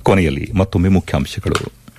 ಕೊನೆಯಲ್ಲಿ ಮತ್ತೊಮ್ಮೆ ಮುಖ್ಯಾಂಶಗಳು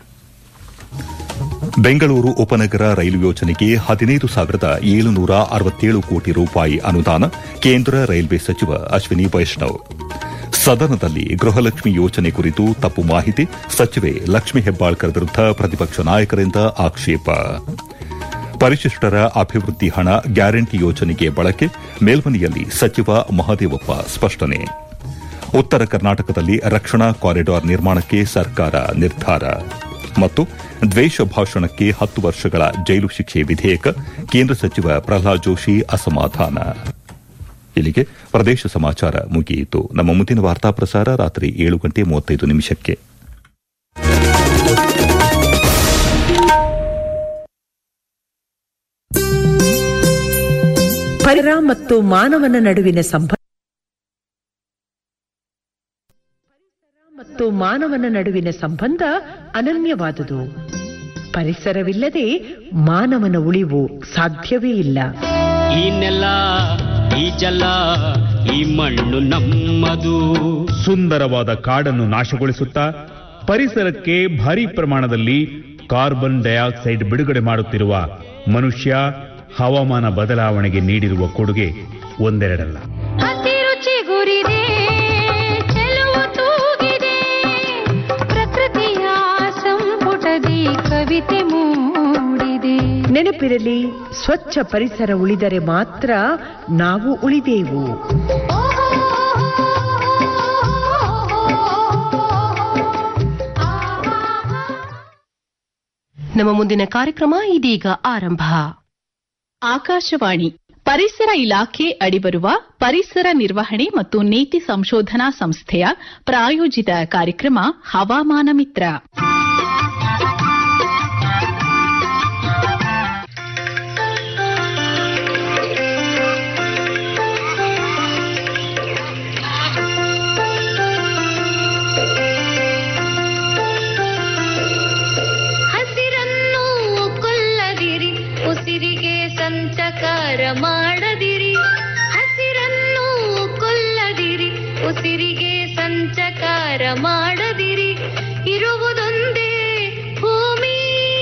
ಬೆಂಗಳೂರು ಉಪನಗರ ರೈಲು ಯೋಜನೆಗೆ ಹದಿನೈದು ಸಾವಿರದ ಏಳುನೂರ ಅರವತ್ತೇಳು ಕೋಟಿ ರೂಪಾಯಿ ಅನುದಾನ ಕೇಂದ್ರ ರೈಲ್ವೆ ಸಚಿವ ಅಶ್ವಿನಿ ವೈಷ್ಣವ್ ಸದನದಲ್ಲಿ ಗೃಹಲಕ್ಷ್ಮಿ ಯೋಜನೆ ಕುರಿತು ತಪ್ಪು ಮಾಹಿತಿ ಸಚಿವೆ ಲಕ್ಷ್ಮಿ ಹೆಬ್ಬಾಳ್ಕರ್ ವಿರುದ್ದ ಪ್ರತಿಪಕ್ಷ ನಾಯಕರಿಂದ ಆಕ್ಷೇಪ ಪರಿಶಿಷ್ಟರ ಅಭಿವೃದ್ಧಿ ಹಣ ಗ್ಯಾರಂಟಿ ಯೋಜನೆಗೆ ಬಳಕೆ ಮೇಲ್ಮನೆಯಲ್ಲಿ ಸಚಿವ ಮಹದೇವಪ್ಪ ಸ್ಪಷ್ಟನೆ ಉತ್ತರ ಕರ್ನಾಟಕದಲ್ಲಿ ರಕ್ಷಣಾ ಕಾರಿಡಾರ್ ನಿರ್ಮಾಣಕ್ಕೆ ಸರ್ಕಾರ ನಿರ್ಧಾರ ಮತ್ತು ದ್ವೇಷ ಭಾಷಣಕ್ಕೆ ಹತ್ತು ವರ್ಷಗಳ ಜೈಲು ಶಿಕ್ಷೆ ವಿಧೇಯಕ ಕೇಂದ್ರ ಸಚಿವ ಪ್ರಹ್ಲಾದ್ ಜೋಶಿ ಅಸಮಾಧಾನ ಇಲ್ಲಿಗೆ ಪ್ರದೇಶ ಸಮಾಚಾರ ಮುಗಿಯಿತು ನಮ್ಮ ಮುಂದಿನ ವಾರ್ತಾ ಪ್ರಸಾರ ರಾತ್ರಿ ಏಳು ಗಂಟೆ ಮೂವತ್ತೈದು ನಿಮಿಷಕ್ಕೆ ಪರಿಸರ ಮತ್ತು ಮಾನವನ ನಡುವಿನ ಸಂಬಂಧ ಮತ್ತು ಮಾನವನ ನಡುವಿನ ಸಂಬಂಧ ಅನನ್ಯವಾದುದು ಪರಿಸರವಿಲ್ಲದೆ ಮಾನವನ ಉಳಿವು ಸಾಧ್ಯವೇ ಇಲ್ಲ ಈ ನೆಲ ಈ ಜಲ ಈ ಮಣ್ಣು ನಮ್ಮದು ಸುಂದರವಾದ ಕಾಡನ್ನು ನಾಶಗೊಳಿಸುತ್ತಾ ಪರಿಸರಕ್ಕೆ ಭಾರಿ ಪ್ರಮಾಣದಲ್ಲಿ ಕಾರ್ಬನ್ ಡೈಆಕ್ಸೈಡ್ ಬಿಡುಗಡೆ ಮಾಡುತ್ತಿರುವ ಮನುಷ್ಯ ಹವಾಮಾನ ಬದಲಾವಣೆಗೆ ನೀಡಿರುವ ಕೊಡುಗೆ ಒಂದೆರಡಲ್ಲ ಹಸಿರು ಚಿಗುರಿದೆ ಚೆಲುವು ತೂಗಿದೆ ಪ್ರಕೃತಿಯ ಸಂಪುಟದಿ ಕವಿತೆ ಮೂಡಿದೆ ನೆನಪಿರಲಿ ಸ್ವಚ್ಛ ಪರಿಸರ ಉಳಿದರೆ ಮಾತ್ರ ನಾವು ಉಳಿದೆವು ನಮ್ಮ ಮುಂದಿನ ಕಾರ್ಯಕ್ರಮ ಇದೀಗ ಆರಂಭ ಆಕಾಶವಾಣಿ ಪರಿಸರ ಇಲಾಖೆ ಅಡಿಬರುವ ಪರಿಸರ ನಿರ್ವಹಣೆ ಮತ್ತು ನೀತಿ ಸಂಶೋಧನಾ ಸಂಸ್ಥೆಯ ಪ್ರಾಯೋಜಿತ ಕಾರ್ಯಕ್ರಮ ಹವಾಮಾನ ಮಿತ್ರ ಹಸಿರನ್ನು ಕೊಲ್ಲದಿರಿ ಉಸಿರಿಗೆ ಸಂಚಕಾರ ಮಾಡದಿರಿ ಹಸಿರನ್ನು ಕೊಲ್ಲದಿರಿ ಉಸಿರಿಗೆ ಸಂಚಕಾರ ಮಾಡದಿರಿ ಇರುವುದೊಂದೇ ಭೂಮಿ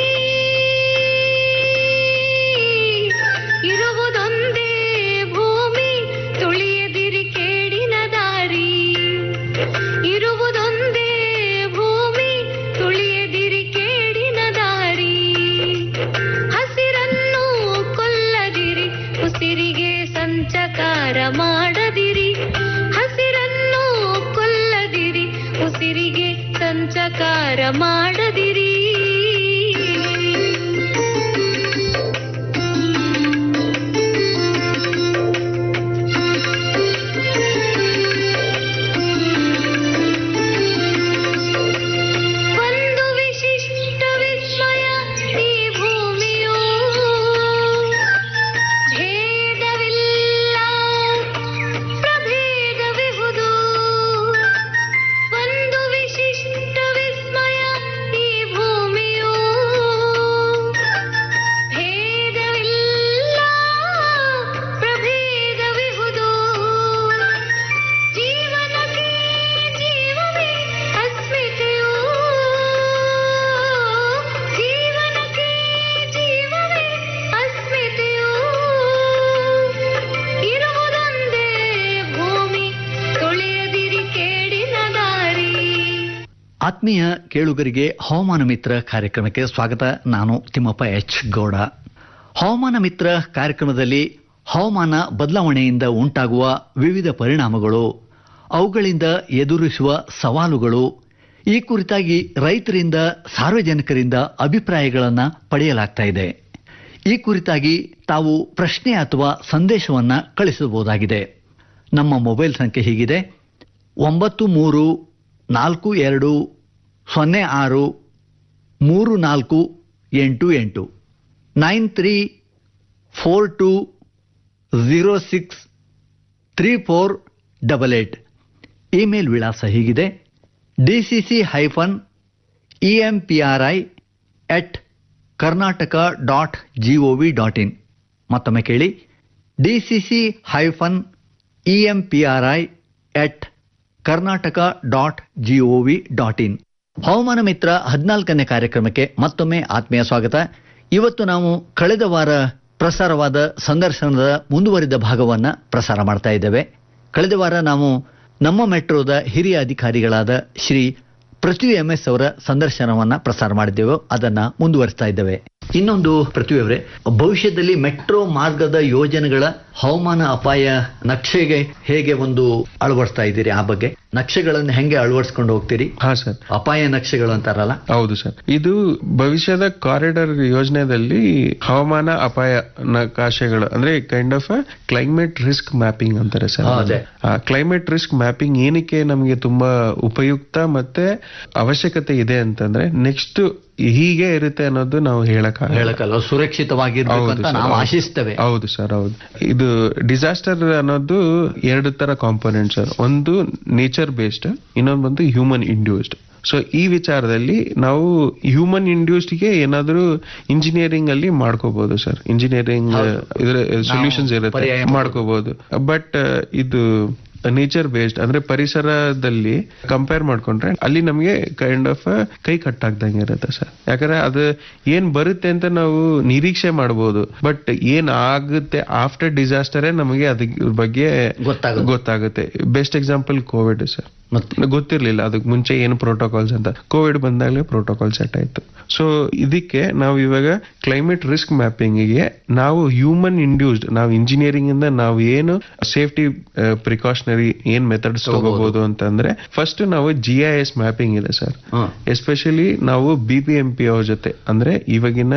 ಇರುವುದೊಂದೇ ಭೂಮಿ ತುಳಿಯದಿರಿ ಕೇಡಿನ ದಾರಿ ಇರುವುದೊಂದೇ ಭೂಮಿ ತುಳಿಯದಿರಿ ಕೇಡಿನ ದಾರಿ ಹಸಿರನ್ನು ಕೊಲ್ಲದಿರಿ ಉಸಿರಿಗೆ ಸಂಚಕಾರ ಮಾಡದಿರಿ ಹಸಿರನ್ನು ಕೊಲ್ಲದಿರಿ ಉಸಿರಿಗೆ ಸಂಚಕಾರ ಮಾಡದಿರಿ ಒಂದು ವಿಶಿಷ್ಟ ವಿಸ್ಮಯ ಈ ಭೂಮಿಯು ಭೇದವಿಲ್ಲ ಪ್ರಭೇದವಿಹುದು ಒಂದು ವಿಶಿಷ್ಟ ವಿಸ್ಮಯ ಈ ಭೂಮಿಯು ಭೇದವಿಲ್ಲ ಪ್ರಭೇದವಿಹುದು ಜೀವನಕ್ಕೆ ಜೀವವೇ ಅಸ್ಮಿತೆಯು ಜೀವನಕ್ಕೆ ಜೀವವೇ ಅಸ್ಮಿತೆಯು ಇರುವುದೊಂದೇ ಭೂಮಿ ತುಳಿಯದಿರಿ ಕೇಡಿನ ದಾರಿ ಆತ್ಮೀಯ ಕೇಳುಗರಿಗೆ ಹವಾಮಾನ ಮಿತ್ರ ಕಾರ್ಯಕ್ರಮಕ್ಕೆ ಸ್ವಾಗತ ನಾನು ತಿಮ್ಮಪ್ಪ ಎಚ್ ಗೌಡ ಹವಾಮಾನ ಮಿತ್ರ ಕಾರ್ಯಕ್ರಮದಲ್ಲಿ ಹವಾಮಾನ ಬದಲಾವಣೆಯಿಂದ ಉಂಟಾಗುವ ವಿವಿಧ ಪರಿಣಾಮಗಳು ಅವುಗಳಿಂದ ಎದುರಿಸುವ ಸವಾಲುಗಳು ಈ ಕುರಿತಾಗಿ ರೈತರಿಂದ ಸಾರ್ವಜನಿಕರಿಂದ ಅಭಿಪ್ರಾಯಗಳನ್ನು ಪಡೆಯಲಾಗ್ತಾ ಇದೆ ಈ ಕುರಿತಾಗಿ ತಾವು ಪ್ರಶ್ನೆ ಅಥವಾ ಸಂದೇಶವನ್ನು ಕಳಿಸಬಹುದಾಗಿದೆ ನಮ್ಮ ಮೊಬೈಲ್ ಸಂಖ್ಯೆ ಹೀಗಿದೆ ಒಂಬತ್ತು ಮೂರು ನಾಲ್ಕು ಎರಡು ಸೊನ್ನೆ ಆರು ಮೂರು ನಾಲ್ಕು ಎಂಟು ಎಂಟು nine three four two zero six three four double eight email ವಿಳಾಸ ಹೀಗಿದೆ D C C hyphen E M P R I at Karnataka dot G O V dot in ಮತ್ತೊಮ್ಮೆ ಕೇಳಿ D C C hyphen E M P R I at Karnataka dot G O V dot in ಹವಾಮಾನ ಮಿತ್ರ ಹದಿನಾಲ್ಕನೇ ಕಾರ್ಯಕ್ರಮಕ್ಕೆ ಮತ್ತೊಮ್ಮೆ ಆತ್ಮೀಯ ಸ್ವಾಗತ ಇವತ್ತು ನಾವು ಕಳೆದ ವಾರ ಪ್ರಸಾರವಾದ ಸಂದರ್ಶನದ ಮುಂದುವರಿದ ಭಾಗವನ್ನ ಪ್ರಸಾರ ಮಾಡ್ತಾ ಇದ್ದೇವೆ ಕಳೆದ ವಾರ ನಾವು ನಮ್ಮ ಮೆಟ್ರೋದ ಹಿರಿಯ ಅಧಿಕಾರಿಗಳಾದ ಶ್ರೀ ಪೃಥ್ವಿ ಎಂ ಎಸ್ ಅವರ ಸಂದರ್ಶನವನ್ನ ಪ್ರಸಾರ ಮಾಡಿದ್ದೆವು ಅದನ್ನ ಮುಂದುವರಿಸ್ತಾ ಇದ್ದೇವೆ ಇನ್ನೊಂದು ಪೃಥ್ವಿ ಅವರೇ ಭವಿಷ್ಯದಲ್ಲಿ ಮೆಟ್ರೋ ಮಾರ್ಗದ ಯೋಜನೆಗಳ ಹವಾಮಾನ ಅಪಾಯ ನಕ್ಷೆಗೆ ಹೇಗೆ ಒಂದು ಅಳವಡಿಸ್ತಾ ಇದ್ದೀರಿ ಆ ಬಗ್ಗೆ ನಕ್ಷೆಗಳನ್ನು ಹೆಂಗೆ ಅಳವಡಿಸ್ಕೊಂಡು ಹೋಗ್ತೀರಿ ಹಾ ಸರ್ ಅಪಾಯ ನಕ್ಷೆಗಳು ಅಂತಾರಲ್ಲ ಹೌದು ಸರ್ ಇದು ಭವಿಷ್ಯದ ಕಾರಿಡಾರ್ ಯೋಜನೆಯಲ್ಲಿ ಹವಾಮಾನ ಅಪಾಯ ನಕಾಶೆಗಳು ಅಂದ್ರೆ kind of climate risk mapping ಅಂತಾರೆ ಸರ್ ಹಾ, ಅದೇ. ಕ್ಲೈಮೇಟ್ ರಿಸ್ಕ್ ಮ್ಯಾಪಿಂಗ್ ಏನಕ್ಕೆ ನಮಗೆ ತುಂಬಾ ಉಪಯುಕ್ತ ಮತ್ತೆ ಅವಶ್ಯಕತೆ ಇದೆ ಅಂತಂದ್ರೆ ನೆಕ್ಸ್ಟ್ ಹೀಗೆ ಇರುತ್ತೆ ಅನ್ನೋದು ನಾವು ಹೇಳಕ್ ಹೇಳಕ್ಕಲ್ಲ ಸುರಕ್ಷಿತವಾಗಿರ್ಬೇಕು ಹೌದು ಅಂತ ಸರ್, ನಾವು ಹೌದು. ಆಶಿಸ್ತೇವೆ ಹೌದು ಸರ್ ಹೌದು ಇದು ಡಿಸಾಸ್ಟರ್ ಅನ್ನೋದು ಎರಡು ತರ ಕಾಂಪೋನೆಂಟ್ ಸರ್ ಒಂದು ನೇಚರ್ ಬೇಸ್ಡ್ ಇನ್ನೊಂದು ಬಂದು ಹ್ಯೂಮನ್ ಇಂಡ್ಯೂಸ್ಡ್ ಸೊ ಈ ವಿಚಾರದಲ್ಲಿ ನಾವು ಹ್ಯೂಮನ್ ಇಂಡ್ಯೂಸ್ಡ್ ಗೆ ಏನಾದರೂ ಇಂಜಿನಿಯರಿಂಗ್ ಅಲ್ಲಿ ಮಾಡ್ಕೋಬಹುದು ಸರ್ ಇಂಜಿನಿಯರಿಂಗ್ ಹೌದು. ಇದ್ರ ಸೊಲ್ಯೂಷನ್ಸ್ ನಾವು ಇರುತ್ತೆ ಪರ್ಯಾಯ ಮಾಡ್ಕೋಬಹುದು ಬಟ್ ಇದು ನೇಚರ್ ಬೇಸ್ಡ್ ಅಂದ್ರೆ ಪರಿಸರದಲ್ಲಿ ಕಂಪೇರ್ ಮಾಡ್ಕೊಂಡ್ರೆ ಅಲ್ಲಿ ನಮಗೆ ಕೈಂಡ್ ಆಫ್ ಕೈ ಕಟ್ಟಾಗ್ದಂಗೆ ಇರುತ್ತೆ ಸರ್ ಯಾಕಂದ್ರೆ ಅದು ಏನ್ ಬರುತ್ತೆ ಅಂತ ನಾವು ನಿರೀಕ್ಷೆ ಮಾಡಬಹುದು ಬಟ್ ಏನ್ ಆಗುತ್ತೆ ಆಫ್ಟರ್ ಡಿಸಾಸ್ಟರೇ ನಮಗೆ ಅದ್ರ ಬಗ್ಗೆ ಗೊತ್ತಾಗುತ್ತೆ. ಗೊತ್ತಾಗುತ್ತೆ ಬೆಸ್ಟ್ ಎಕ್ಸಾಂಪಲ್ ಕೋವಿಡ್ ಸರ್ ಮತ್ತೆ ಗೊತ್ತಿರ್ಲಿಲ್ಲ ಅದಕ್ಕೆ ಮುಂಚೆ ಏನು ಪ್ರೋಟೋಕಾಲ್ಸ್ ಅಂತ ಕೋವಿಡ್ ಬಂದಾಗಲೇ ಪ್ರೋಟೋಕಾಲ್ ಸೆಟ್ ಆಯ್ತು ಸೊ ಇದಕ್ಕೆ ನಾವು ಇವಾಗ ಕ್ಲೈಮೇಟ್ ರಿಸ್ಕ್ ಮ್ಯಾಪಿಂಗಿಗೆ ನಾವು ಹ್ಯೂಮನ್ ಇಂಡ್ಯೂಸ್ಡ್ ನಾವು ಇಂಜಿನಿಯರಿಂಗ್ ಇಂದ ನಾವು ಏನು ಸೇಫ್ಟಿ ಪ್ರಿಕಾಷನರಿ ಏನ್ ಮೆಥಡ್ಸ್ ತಗೋಬಹುದು ಅಂತಂದ್ರೆ ಫಸ್ಟ್ ನಾವು ಜಿ ಐ ಎಸ್ ಮ್ಯಾಪಿಂಗ್ ಇದೆ ಸರ್ ಹ. ಎಸ್ಪೆಷಲಿ ನಾವು ಬಿ ಪಿ ಎಂ ಪಿ ಅವ್ರ ಜೊತೆ ಅಂದ್ರೆ ಇವಾಗಿನ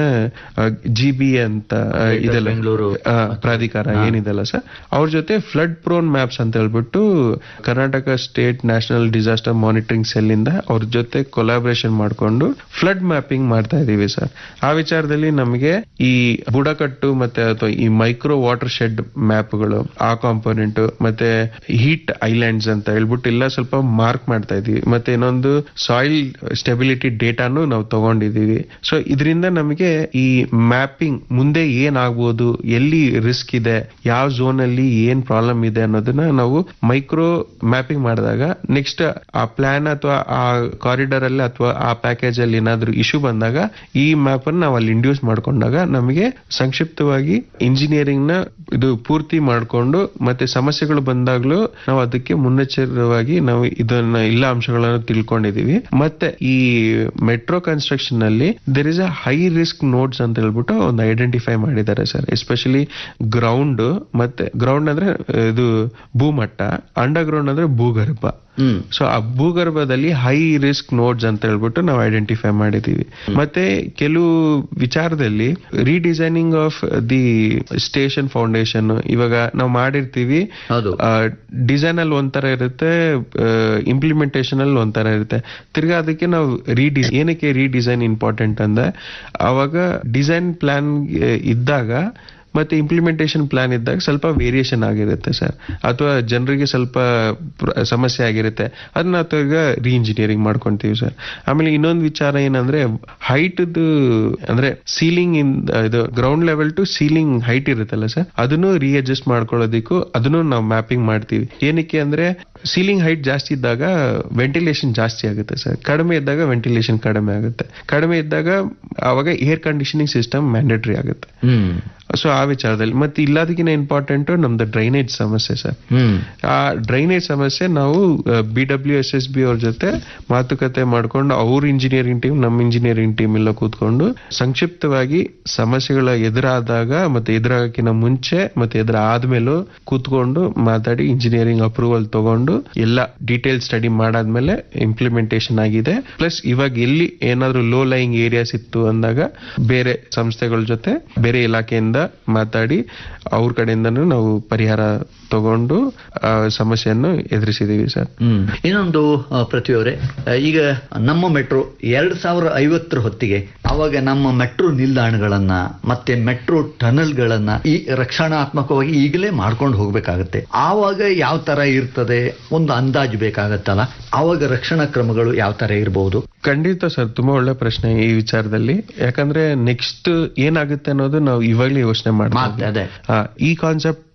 ಜಿ ಬಿ ಅಂತ ಆ, Greater ಇದೆಲ್ಲ ಬೆಂಗಳೂರು ಆ, ಪ್ರಾಧಿಕಾರ ಏನಿದೆಲ್ಲ ಸರ್ ಅವ್ರ ಜೊತೆ ಫ್ಲಡ್ ಪ್ರೋನ್ ಮ್ಯಾಪ್ಸ್ ಅಂತ ಹೇಳ್ಬಿಟ್ಟು Karnataka state national disaster monitoring cell ಇಂದ ಅವ್ರ ಜೊತೆ ಕೊಲಾಬ್ರೇಷನ್ ಮಾಡ್ಕೊಂಡು ಫ್ಲಡ್ ಮ್ಯಾಪಿಂಗ್ ಮಾಡ್ತಾ ಇದೀವಿ ಸರ್ ಆ ವಿಚಾರದಲ್ಲಿ ನಮಗೆ ಈ ಬುಡಕಟ್ಟು ಮತ್ತೆ ಅಥವಾ ಈ ಮೈಕ್ರೋ ವಾಟರ್ ಶೆಡ್ ಮ್ಯಾಪ್ಗಳು ಆ ಕಾಂಪೋನೆಂಟ್ ಮತ್ತೆ ಹೀಟ್ ಐಲ್ಯಾಂಡ್ಸ್ ಅಂತ ಹೇಳ್ಬಿಟ್ಟು ಎಲ್ಲ ಸ್ವಲ್ಪ ಮಾರ್ಕ್ ಮಾಡ್ತಾ ಇದೀವಿ ಮತ್ತೆ ಇನ್ನೊಂದು ಸಾಯಿಲ್ ಸ್ಟೆಬಿಲಿಟಿ ಡೇಟಾನು ನಾವು ತಗೊಂಡಿದೀವಿ ಸೊ ಇದರಿಂದ ನಮಗೆ ಈ ಮ್ಯಾಪಿಂಗ್ ಮುಂದೆ ಏನಾಗ್ಬೋದು ಎಲ್ಲಿ ರಿಸ್ಕ್ ಇದೆ ಯಾವ ಝೋನ್ ಅಲ್ಲಿ ಏನ್ ಪ್ರಾಬ್ಲಮ್ ಇದೆ ಅನ್ನೋದನ್ನ ನಾವು ಮೈಕ್ರೋ ಮ್ಯಾಪಿಂಗ್ ಮಾಡಿದಾಗ ನೆಕ್ಸ್ಟ್ ಆ ಪ್ಲಾನ್ ಅಥವಾ ಆ ಕಾರಿಡಾರ್ ಅಲ್ಲಿ ಅಥವಾ ಆ ಪ್ಯಾಕೇಜ್ ಅಲ್ಲಿ ಏನಾದ್ರೂ ಇಶ್ಯೂ ಬಂದಾಗ ಈ ಮ್ಯಾಪ್ ಅನ್ನು ನಾವು ಅಲ್ಲಿ ಇಂಡ್ಯೂಸ್ ಮಾಡ್ಕೊಂಡಾಗ ನಮಗೆ ಸಂಕ್ಷಿಪ್ತವಾಗಿ ಇಂಜಿನಿಯರಿಂಗ್ ನ ಇದು ಪೂರ್ತಿ ಮಾಡ್ಕೊಂಡು ಮತ್ತೆ ಸಮಸ್ಯೆಗಳು ಬಂದಾಗ್ಲೂ ನಾವು ಅದಕ್ಕೆ ಮುನ್ನೆಚ್ಚರವಾಗಿ ನಾವು ಇದನ್ನ ಎಲ್ಲ ಅಂಶಗಳನ್ನು ತಿಳ್ಕೊಂಡಿದೀವಿ ಮತ್ತೆ ಈ ಮೆಟ್ರೋ ಕನ್ಸ್ಟ್ರಕ್ಷನ್ ನಲ್ಲಿ there is a high risk nodes ಅಂತ ಹೇಳ್ಬಿಟ್ಟು ಒಂದು ಐಡೆಂಟಿಫೈ ಮಾಡಿದ್ದಾರೆ ಸರ್ ಎಸ್ಪೆಷಲಿ ಗ್ರೌಂಡ್ ಮತ್ತೆ ಗ್ರೌಂಡ್ ಅಂದ್ರೆ ಇದು ಭೂಮಟ್ಟ ಅಂಡರ್ ಗ್ರೌಂಡ್ ಅಂದ್ರೆ ಭೂಗರ್ಭ ಹ್ಮ್ ಸೊ ಆ ಭೂಗರ್ಭದಲ್ಲಿ ಹೈ ರಿಸ್ಕ್ ನೋಡ್ಸ್ ಅಂತ ಹೇಳ್ಬಿಟ್ಟು ನಾವು ಐಡೆಂಟಿಫೈ ಮಾಡಿದೀವಿ ಮತ್ತೆ ಕೆಲವು ವಿಚಾರದಲ್ಲಿ redesigning of the station foundation ಇವಾಗ ನಾವು ಮಾಡಿರ್ತೀವಿ ಹೌದು. ಡಿಸೈನ್ ಅಲ್ಲಿ ಒಂಥರ ಇರುತ್ತೆ ಇಂಪ್ಲಿಮೆಂಟೇಷನ್ ಅಲ್ಲಿ ಒಂಥರ ಇರುತ್ತೆ ತಿರ್ಗಾ ಅದಕ್ಕೆ ನಾವು ರೀಡಿ ಏನಕ್ಕೆ ರೀಡಿಸೈನ್ ಇಂಪಾರ್ಟೆಂಟ್ ಅಂದ್ರೆ ಅವಾಗ ಡಿಸೈನ್ ಪ್ಲಾನ್ ಇದ್ದಾಗ ಮತ್ತೆ ಇಂಪ್ಲಿಮೆಂಟೇಷನ್ ಪ್ಲಾನ್ ಇದ್ದಾಗ ಸ್ವಲ್ಪ ವೇರಿಯೇಷನ್ ಆಗಿರುತ್ತೆ ಸರ್ ಅಥವಾ ಜನರಿಗೆ ಸ್ವಲ್ಪ ಪ್ರ- ಸಮಸ್ಯೆ ಆಗಿರುತ್ತೆ ಅದನ್ನ ನಾವು ಈಗ ರೀ ಇಂಜಿನಿಯರಿಂಗ್ ಮಾಡ್ಕೊಂತೀವಿ ಸರ್ ಆಮೇಲೆ ಇನ್ನೊಂದು ವಿಚಾರ ಏನಂದ್ರೆ ಹೈಟ್ ಅಂದ್ರೆ ಸೀಲಿಂಗ್ ಇನ್ ಇದು ground level to ceiling height ಇರುತ್ತಲ್ಲ ಸರ್ ಅದನ್ನು ರೀಅಡ್ಜಸ್ಟ್ ಮಾಡ್ಕೊಳ್ಳೋದಕ್ಕೂ ಅದನ್ನು ನಾವು ಮ್ಯಾಪಿಂಗ್ ಮಾಡ್ತೀವಿ ಏನಕ್ಕೆ ಅಂದ್ರೆ ಸೀಲಿಂಗ್ ಹೈಟ್ ಜಾಸ್ತಿ ಇದ್ದಾಗ ವೆಂಟಿಲೇಷನ್ ಜಾಸ್ತಿ ಆಗುತ್ತೆ ಸರ್ ಕಡಿಮೆ ಇದ್ದಾಗ ವೆಂಟಿಲೇಷನ್ ಕಡಿಮೆ ಆಗುತ್ತೆ ಕಡಿಮೆ ಇದ್ದಾಗ ಅವಾಗ ಏರ್ ಕಂಡೀಷನಿಂಗ್ ಸಿಸ್ಟಮ್ ಮ್ಯಾಂಡೇಟರಿ ಆಗುತ್ತೆ ಹ್ಮ್ ಸೊ ಆ ವಿಚಾರದಲ್ಲಿ ಮತ್ತೆ ಇಲ್ಲದಕ್ಕಿಂತ ಇಂಪಾರ್ಟೆಂಟ್ ನಮ್ದು ಡ್ರೈನೇಜ್ ಸಮಸ್ಯೆ ಸರ್ ಹ್ಮ್ ಆ ಡ್ರೈನೇಜ್ ಸಮಸ್ಯೆ ನಾವು B W S S B ಅವ್ರ ಜೊತೆ ಮಾತುಕತೆ ಮಾಡ್ಕೊಂಡು ಅವ್ರ ಇಂಜಿನಿಯರಿಂಗ್ ಟೀಮ್ ನಮ್ಮ ಇಂಜಿನಿಯರಿಂಗ್ ಟೀಮ್ ಎಲ್ಲ ಕೂತ್ಕೊಂಡು ಸಂಕ್ಷಿಪ್ತವಾಗಿ ಸಮಸ್ಯೆಗಳ ಎದುರಾದಾಗ ಮತ್ತೆ ಎದುರಾಗಕ್ಕಿಂತ ಮುಂಚೆ ಮತ್ತೆ ಎದುರ ಆದ್ಮೇಲೂ ಕೂತ್ಕೊಂಡು ಮಾತಾಡಿ ಇಂಜಿನಿಯರಿಂಗ್ ಅಪ್ರೂವಲ್ ತಗೊಂಡು ಎಲ್ಲ ಡೀಟೇಲ್ ಸ್ಟಡಿ ಮಾಡಾದ್ಮೇಲೆ ಇಂಪ್ಲಿಮೆಂಟೇಷನ್ ಆಗಿದೆ ಪ್ಲಸ್ ಇವಾಗ ಎಲ್ಲಿ ಏನಾದ್ರೂ ಲೋ ಲೈಯಿಂಗ್ ಏರಿಯಾಸ್ ಇತ್ತು ಅಂದಾಗ ಬೇರೆ ಸಂಸ್ಥೆಗಳ ಜೊತೆ ಬೇರೆ ಇಲಾಖೆಯಿಂದ ಮಾತಾಡಿ ಅವ್ರ ಕಡೆಯಿಂದನೂ ನಾವು ಪರಿಹಾರ ತಗೊಂಡು ಆ ಸಮಸ್ಯೆಯನ್ನು ಎದುರಿಸಿದೀವಿ ಸರ್ ಹ್ಮ್ ಇನ್ನೊಂದು ಆ, ಪೃಥ್ವಿ ಅವರೇ ಆ, ಈಗ ನಮ್ಮ ಮೆಟ್ರೋ ಎರಡ್ ಸಾವಿರ ಐವತ್ತರ ಹೊತ್ತಿಗೆ ಅವಾಗ ನಮ್ಮ ಮೆಟ್ರೋ ನಿಲ್ದಾಣಗಳನ್ನ ಮತ್ತೆ ಮೆಟ್ರೋ ಟನಲ್ಗಳನ್ನ ಈ ರಕ್ಷಣಾತ್ಮಕವಾಗಿ ಈಗಲೇ ಮಾಡ್ಕೊಂಡು ಹೋಗ್ಬೇಕಾಗತ್ತೆ ಆವಾಗ ಯಾವ ತರ ಇರ್ತದೆ ಒಂದು ಅಂದಾಜು ಬೇಕಾಗತ್ತಲ್ಲ ಆವಾಗ ರಕ್ಷಣಾ ಕ್ರಮಗಳು ಯಾವ ತರ ಇರಬಹುದು ಖಂಡಿತ ಸರ್ ತುಂಬಾ ಒಳ್ಳೆ ಪ್ರಶ್ನೆ ಈ ವಿಚಾರದಲ್ಲಿ ಯಾಕಂದ್ರೆ ನೆಕ್ಸ್ಟ್ ಏನಾಗುತ್ತೆ ಅನ್ನೋದು ನಾವು ಇವಾಗಲೇ ಯೋಚನೆ ಮಾತೆ, ಅದೇ. ಮಾಡ್ತೀವಿ ಈ concept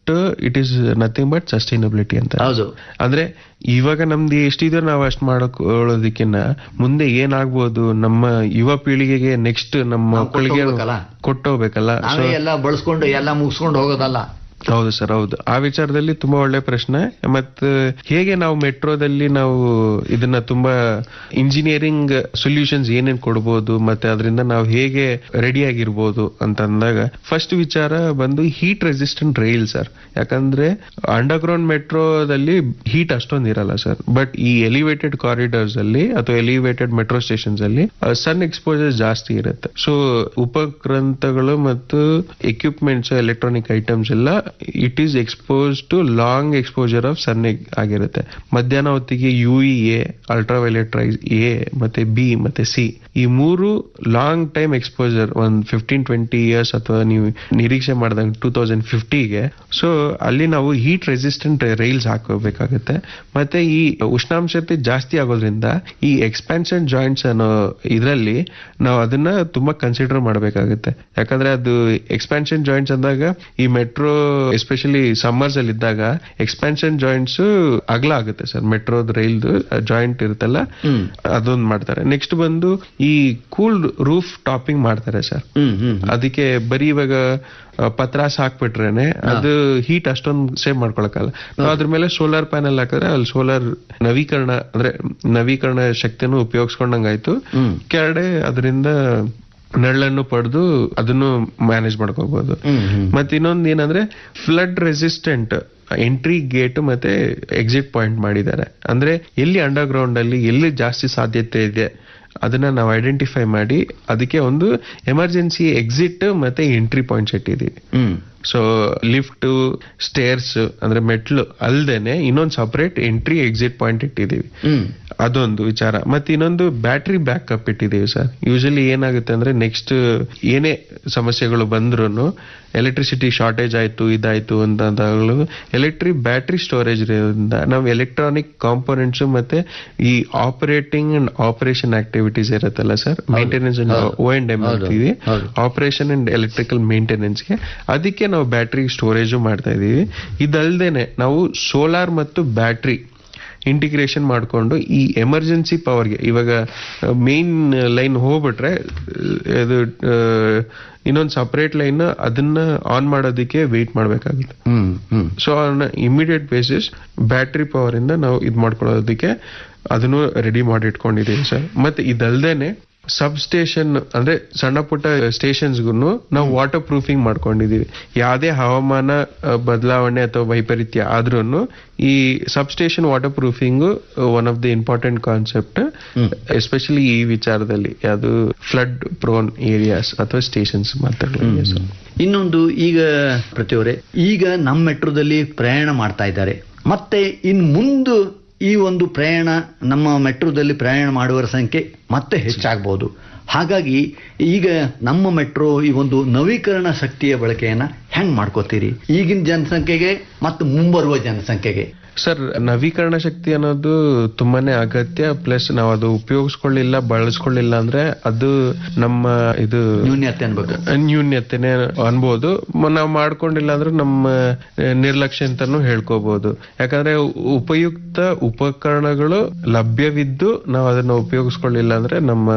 it is nothing but sustainability ಅಂತ ಹೌದು ಅಂದ್ರೆ ಇವಾಗ ನಮ್ದು ಎಷ್ಟಿದೆ ನಾವು ಅಷ್ಟು ಮಾಡ್ಕೊಳ್ಳೋದಕ್ಕಿಂತ ಮುಂದೆ ಏನಾಗ್ಬೋದು ನಮ್ಮ ಯುವ ಪೀಳಿಗೆಗೆ ನೆಕ್ಸ್ಟ್ ನಮ್ಮ ನಾವು ಮಕ್ಕಳಿಗೆ ಕೊಟ್ಟೋಗ್ಬೇಕಲ್ಲ? ಕೊಟ್ಟೋಗ್ಬೇಕಲ್ಲ ನಾವೇ ಎಲ್ಲ ಬಳಸ್ಕೊಂಡು ಎಲ್ಲ ಮುಗಿಸ್ಕೊಂಡು ಹೋಗೋದಲ್ಲ ಹೌದು ಸರ್ ಹೌದು ಆ ವಿಚಾರದಲ್ಲಿ ತುಂಬಾ ಒಳ್ಳೆ ಪ್ರಶ್ನೆ ಮತ್ತು ಹೇಗೆ ನಾವು ಮೆಟ್ರೋದಲ್ಲಿ ನಾವು ಇದನ್ನ ತುಂಬಾ ಇಂಜಿನಿಯರಿಂಗ್ ಸೊಲ್ಯೂಷನ್ಸ್ ಏನೇನ್ ಕೊಡ್ಬೋದು ಮತ್ತೆ ಅದರಿಂದ ನಾವು ಹೇಗೆ ರೆಡಿ ಆಗಿರ್ಬೋದು ಅಂತ ಅಂದಾಗ ಫಸ್ಟ್ ವಿಚಾರ ಬಂದು ಹೀಟ್ ರೆಸಿಸ್ಟೆಂಟ್ ರೈಲ್ ಸರ್ ಯಾಕಂದ್ರೆ ಅಂಡರ್ಗ್ರೌಂಡ್ ಮೆಟ್ರೋದಲ್ಲಿ ಹೀಟ್ ಅಷ್ಟೊಂದು ಇರಲ್ಲ ಸರ್ ಬಟ್ ಈ ಎಲಿವೇಟೆಡ್ ಕಾರಿಡಾರ್ಸ್ ಅಲ್ಲಿ ಅಥವಾ ಎಲಿವೇಟೆಡ್ ಮೆಟ್ರೋ ಸ್ಟೇಷನ್ಸ್ ಅಲ್ಲಿ ಸನ್ ಎಕ್ಸ್ಪೋಜರ್ ಜಾಸ್ತಿ ಇರುತ್ತೆ ಸೊ ಉಪಗ್ರಂಥಗಳು ಮತ್ತು ಎಕ್ವಿಪ್ಮೆಂಟ್ಸ್ ಎಲೆಕ್ಟ್ರಾನಿಕ್ ಐಟಮ್ಸ್ ಎಲ್ಲ it is expose to long exposure of sun ಆಗಿರುತ್ತೆ ಮಧ್ಯಾಹ್ನ ಹೊತ್ತಿಗೆ U A ultraviolet rays A ಮತ್ತೆ ಬಿ ಮತ್ತೆ ಸಿ ಈ ಮೂರು ಲಾಂಗ್ ಟೈಮ್ ಎಕ್ಸ್ಪೋಜರ್ ಒಂದ್ ಫಿಫ್ಟೀನ್ ಟ್ವೆಂಟಿ ಇಯರ್ಸ್ ಅಥವಾ ನೀವು ನಿರೀಕ್ಷೆ ಮಾಡಿದಂಗೆ ಟೂ ತೌಸಂಡ್ ಫಿಫ್ಟಿಗೆ ಸೊ ಅಲ್ಲಿ ನಾವು ಹೀಟ್ ರೆಸಿಸ್ಟೆಂಟ್ ರೈಲ್ಸ್ ಹಾಕೋಬೇಕಾಗುತ್ತೆ ಮತ್ತೆ ಈ ಉಷ್ಣಾಂಶತೆ ಜಾಸ್ತಿ ಆಗೋದ್ರಿಂದ ಈ ಎಕ್ಸ್ಪ್ಯಾನ್ಷನ್ ಜಾಯಿಂಟ್ಸ್ ಅನ್ನೋ ಇದರಲ್ಲಿ ನಾವು ಅದನ್ನ ತುಂಬಾ ಕನ್ಸಿಡರ್ ಮಾಡಬೇಕಾಗುತ್ತೆ ಯಾಕಂದ್ರೆ ಅದು ಎಕ್ಸ್ಪ್ಯಾನ್ಷನ್ ಜಾಯಿಂಟ್ಸ್ ಅಂದಾಗ ಈ ಮೆಟ್ರೋ ಎಸ್ಪೆಷಲಿ ಸಮ್ಮರ್ಸ್ ಅಲ್ಲಿ ಇದ್ದಾಗ ಎಕ್ಸ್ಪ್ಯಾನ್ಷನ್ ಜಾಯಿಂಟ್ಸ್ ಅಗಲ ಆಗುತ್ತೆ ಸರ್ ಮೆಟ್ರೋದ್ ರೈಲ್ದು ಜಾಯಿಂಟ್ ಇರುತ್ತಲ್ಲ ಅದೊಂದು ಮಾಡ್ತಾರೆ ನೆಕ್ಸ್ಟ್ ಬಂದು ಈ ಕೂಲ್ ರೂಫ್ ಟಾಪಿಂಗ್ ಮಾಡ್ತಾರೆ ಸರ್ ಹ್ಮ್ ಹ್ಮ್ ಅದಕ್ಕೆ ಬರೀ ಇವಾಗ ಆ, ಪತ್ರಾಸ್ ಹಾಕ್ಬಿಟ್ರೇನೆ ಅದು ಹೀಟ್ ಅಷ್ಟೊಂದು ಸೇವ್ ಮಾಡ್ಕೊಳಕಲ್ಲ ನಾವು ಅದ್ರ ಮೇಲೆ ಸೋಲಾರ್ ಪ್ಯಾನೆಲ್ ಹಾಕಿದ್ರೆ ಅಲ್ಲಿ ಸೋಲಾರ್ ನವೀಕರಣ ಅಂದ್ರೆ ನವೀಕರಣ ಶಕ್ತಿಯನ್ನು ಉಪಯೋಗಿಸ್ಕೊಂಡಂಗಾಯ್ತು ಹ್ಮ್. ಕೆಳಗಡೆ ಅದರಿಂದ ನೆರಳನ್ನು ಪಡೆದು ಅದನ್ನು ಮ್ಯಾನೇಜ್ ಮಾಡ್ಕೋಬಹುದು ಹ್ಮ್ ಹ್ಮ್ ಮತ್ತೆ ಇನ್ನೊಂದು ಏನಂದ್ರೆ ಫ್ಲಡ್ ರೆಸಿಸ್ಟೆಂಟ್ ಎಂಟ್ರಿ ಗೇಟ್ ಮತ್ತೆ ಎಕ್ಸಿಟ್ ಪಾಯಿಂಟ್ ಮಾಡಿದ್ದಾರೆ ಅಂದ್ರೆ ಎಲ್ಲಿ ಅಂಡರ್ ಗ್ರೌಂಡ್ ಅಲ್ಲಿ ಎಲ್ಲಿ ಜಾಸ್ತಿ ಸಾಧ್ಯತೆ ಇದೆ ಅದನ್ನ ನಾವು ಐಡೆಂಟಿಫೈ ಮಾಡಿ ಅದಕ್ಕೆ ಒಂದು ಎಮರ್ಜೆನ್ಸಿ ಎಕ್ಸಿಟ್ ಮತ್ತೆ ಎಂಟ್ರಿ ಪಾಯಿಂಟ್ಸ್ ಇಟ್ಟಿದ್ದೀವಿ ಹ್ಮ್ ಸೊ ಲಿಫ್ಟ್ ಸ್ಟೇರ್ಸ್ ಅಂದ್ರೆ ಮೆಟ್ಲು ಅಲ್ದೇನೆ ಇನ್ನೊಂದು ಸಪರೇಟ್ ಎಂಟ್ರಿ ಎಕ್ಸಿಟ್ ಪಾಯಿಂಟ್ ಇಟ್ಟಿದ್ದೀವಿ ಹ್ಮ್ ಅದೊಂದು ವಿಚಾರ ಮತ್ತೆ ಇನ್ನೊಂದು ಬ್ಯಾಟ್ರಿ ಬ್ಯಾಕಪ್ ಇಟ್ಟಿದ್ದೀವಿ ಸರ್ ಯೂಶಲಿ ಏನಾಗುತ್ತೆ ಅಂದ್ರೆ ನೆಕ್ಸ್ಟ್ ಏನೇ ಸಮಸ್ಯೆಗಳು ಬಂದ್ರು ಎಲೆಕ್ಟ್ರಿಸಿಟಿ ಶಾರ್ಟೇಜ್ ಆಯ್ತು ಇದಾಯ್ತು ಅಂತಾದಾಗಲೂ ಎಲೆಕ್ಟ್ರಿಕ್ ಬ್ಯಾಟ್ರಿ ಸ್ಟೋರೇಜ್ ಇರೋದ್ರಿಂದ ನಾವು ಎಲೆಕ್ಟ್ರಾನಿಕ್ ಕಾಂಪೋನೆಂಟ್ಸ್ ಮತ್ತೆ ಈ ಆಪರೇಟಿಂಗ್ ಅಂಡ್ ಆಪರೇಷನ್ ಆಕ್ಟಿವಿಟೀಸ್ ಇರುತ್ತಲ್ಲ sir maintenance O and M ಹೌದು. ಅಂತೀವಿ ಹೌದು. ಆಪರೇಷನ್ ಅಂಡ್ ಎಲೆಕ್ಟ್ರಿಕಲ್ ಮೇಂಟೆನೆನ್ಸ್ಗೆ ಅದಕ್ಕೆ ನಾವು ಬ್ಯಾಟ್ರಿ ಸ್ಟೋರೇಜು ಮಾಡ್ತಾ ಇದೀವಿ ಇದಲ್ದೇನೆ ನಾವು ಸೋಲಾರ್ ಮತ್ತು ಬ್ಯಾಟ್ರಿ ಇಂಟಿಗ್ರೇಷನ್ ಮಾಡಿಕೊಂಡು ಈ ಎಮರ್ಜೆನ್ಸಿ ಪವರ್ಗೆ ಇವಾಗ ಮೇನ್ ಲೈನ್ ಹೋಗ್ಬಿಟ್ರೆ ಅಹ್, ಇದು ಇನ್ನೊಂದು ಸಪರೇಟ್ ಲೈನ್ ಅದನ್ನ ಆನ್ ಮಾಡೋದಕ್ಕೆ ವೆಯ್ಟ್ ಮಾಡಬೇಕಾಗುತ್ತೆ hmm hmm so immediate basis battery power ಇಂದ ನಾವು ಇದು ಮಾಡ್ಕೊಳ್ಳೋದಕ್ಕೆ ಅದನ್ನು ರೆಡಿ ಮಾಡಿ ಇಟ್ಕೊಂಡಿದ್ದೀವಿ ಸರ್ ಮತ್ತೆ ಇದಲ್ದೇನೆ ಸಬ್ ಸ್ಟೇಷನ್ ಅಂದ್ರೆ ಸಣ್ಣ ಪುಟ್ಟ ಸ್ಟೇಷನ್ಸ್ಗೂ ನಾವು ವಾಟರ್ ಪ್ರೂಫಿಂಗ್ ಮಾಡ್ಕೊಂಡಿದೀವಿ ಯಾವುದೇ ಹವಾಮಾನ ಆ, ಬದಲಾವಣೆ ಅಥವಾ ವೈಪರೀತ್ಯ ಆದ್ರೂ ಈ substation waterproofing one of the important concept especially ಈ ವಿಚಾರದಲ್ಲಿ ಯಾವುದು ಫ್ಲಡ್ ಪ್ರೋನ್ ಏರಿಯಾಸ್ ಅಥವಾ ಸ್ಟೇಷನ್ಸ್ ಮಾತಾಡೋದು ಸರ್ ಇನ್ನೊಂದು ಈಗ ಪ್ರತಿಯವರೇ ಈಗ ನಮ್ಮ ಮೆಟ್ರೋದಲ್ಲಿ ಪ್ರಯಾಣ ಮಾಡ್ತಾ ಇದ್ದಾರೆ ಮತ್ತೆ ಇನ್ ಮುಂದೆ ಈ ಒಂದು ಪ್ರಯಾಣ ನಮ್ಮ ಮೆಟ್ರೋದಲ್ಲಿ ಪ್ರಯಾಣ ಮಾಡುವವರ ಸಂಖ್ಯೆ ಮತ್ತೆ ಹೆಚ್ಚಾಗಬಹುದು ಹಾಗಾಗಿ ಈಗ ನಮ್ಮ ಮೆಟ್ರೋ ಈ ಒಂದು ನವೀಕರಣ ಶಕ್ತಿಯ ಬಳಕೆಯನ್ನ ಹೆಂಗ್ ಮಾಡ್ಕೋತೀರಿ ಈಗಿನ ಜನಸಂಖ್ಯೆಗೆ ಮತ್ತು ಮುಂಬರುವ ಜನಸಂಖ್ಯೆಗೆ ಸರ್ ನವೀಕರಣ ಶಕ್ತಿ ಅನ್ನೋದು ತುಂಬಾನೇ ಅಗತ್ಯ ಪ್ಲಸ್ ನಾವು ಅದು ಉಪಯೋಗಿಸ್ಕೊಳ್ಳಿಲ್ಲ ಬಳಸ್ಕೊಳ್ಳಿಲ್ಲ ಅಂದ್ರೆ ಅದು ನಮ್ಮ ಇದು ನ್ಯೂನ್ಯತೆ ಅನ್ಬೇಕು ನ್ಯೂನ್ಯತೆನೆ ಅನ್ಬೋದು ಮ- ನಾವು ಮಾಡ್ಕೊಂಡಿಲ್ಲ ಅಂದ್ರೆ ನಮ್ಮ ಆ, ನಿರ್ಲಕ್ಷ್ಯ ಅಂತಾನು ಹೇಳ್ಕೋಬಹುದು ಯಾಕಂದ್ರೆ ಉ- ಉಪಯುಕ್ತ ಉಪಕರಣಗಳು ಲಭ್ಯವಿದ್ದು ನಾವು ಅದನ್ನ ಉಪಯೋಗಿಸ್ಕೊಳ್ಳಿಲ್ಲ ಅಂದ್ರೆ ನಮ್ಮ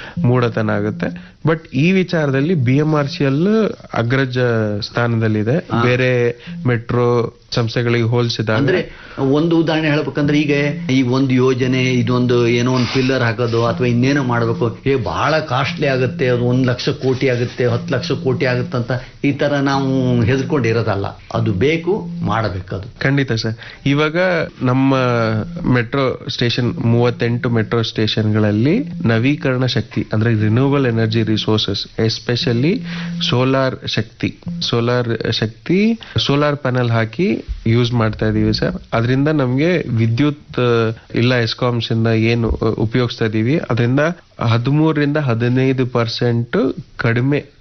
ಮೂಢತನ ಆಗುತ್ತೆ ಬಟ್ ಈ ವಿಚಾರದಲ್ಲಿ B M R C L ಅಗ್ರಜ ಸ್ಥಾನದಲ್ಲಿದೆ ಬೇರೆ ಮೆಟ್ರೋ ಸಂಸ್ಥೆಗಳಿಗೆ ಹೋಲಿಸಿದಾಗ ಅಂದ್ರೆ ಒಂದು ಉದಾಹರಣೆ ಹೇಳ್ಬೇಕಂದ್ರೆ ಈಗ ಈ ಒಂದು ಯೋಜನೆ ಇದೊಂದು ಏನೋ ಒಂದು ಪಿಲ್ಲರ್ ಹಾಕೋದು ಅಥವಾ ಇನ್ನೇನೋ ಮಾಡಬೇಕು ಏ ಬಹಳ ಕಾಸ್ಟ್ಲಿ ಆಗುತ್ತೆ ಅದು ಒಂದ್ ಲಕ್ಷ ಕೋಟಿ ಆಗುತ್ತೆ ಹತ್ತು ಲಕ್ಷ ಕೋಟಿ ಆಗುತ್ತೆ ಅಂತ ಈ ತರ ನಾವು ಹೆದರ್ಕೊಂಡಿರೋದಲ್ಲ ಅದು ಬೇಕು ಮಾಡಬೇಕು ಅದು ಖಂಡಿತ ಸರ್ ಇವಾಗ ನಮ್ಮ ಮೆಟ್ರೋ ಸ್ಟೇಷನ್ ಮೂವತ್ತೆಂಟು ಮೆಟ್ರೋ ಸ್ಟೇಷನ್ಗಳಲ್ಲಿ ನವೀಕರಣ ಶಕ್ತಿ ಅಂದ್ರೆ renewal energy resources especially solar ಶಕ್ತಿ ಸೋಲಾರ್ ಶಕ್ತಿ ಸೋಲಾರ್ ಪ್ಯಾನಲ್ ಹಾಕಿ ಯೂಸ್ ಮಾಡ್ತಾ ಇದೀವಿ ಸರ್ ಅದರಿಂದ ನಮ್ಗೆ ವಿದ್ಯುತ್ ಆ, ಇಲ್ಲ ಎಸ್ಕಾಮ್ಸ್ ಇಂದ ಏನು ಆ, ಉಪಯೋಗಿಸ್ತಾ ಇದೀವಿ ಅದರಿಂದ ಹದಿಮೂರರಿಂದ ಹದಿನೈದು ಪರ್ಸೆಂಟ್ ಕಡಿಮೆ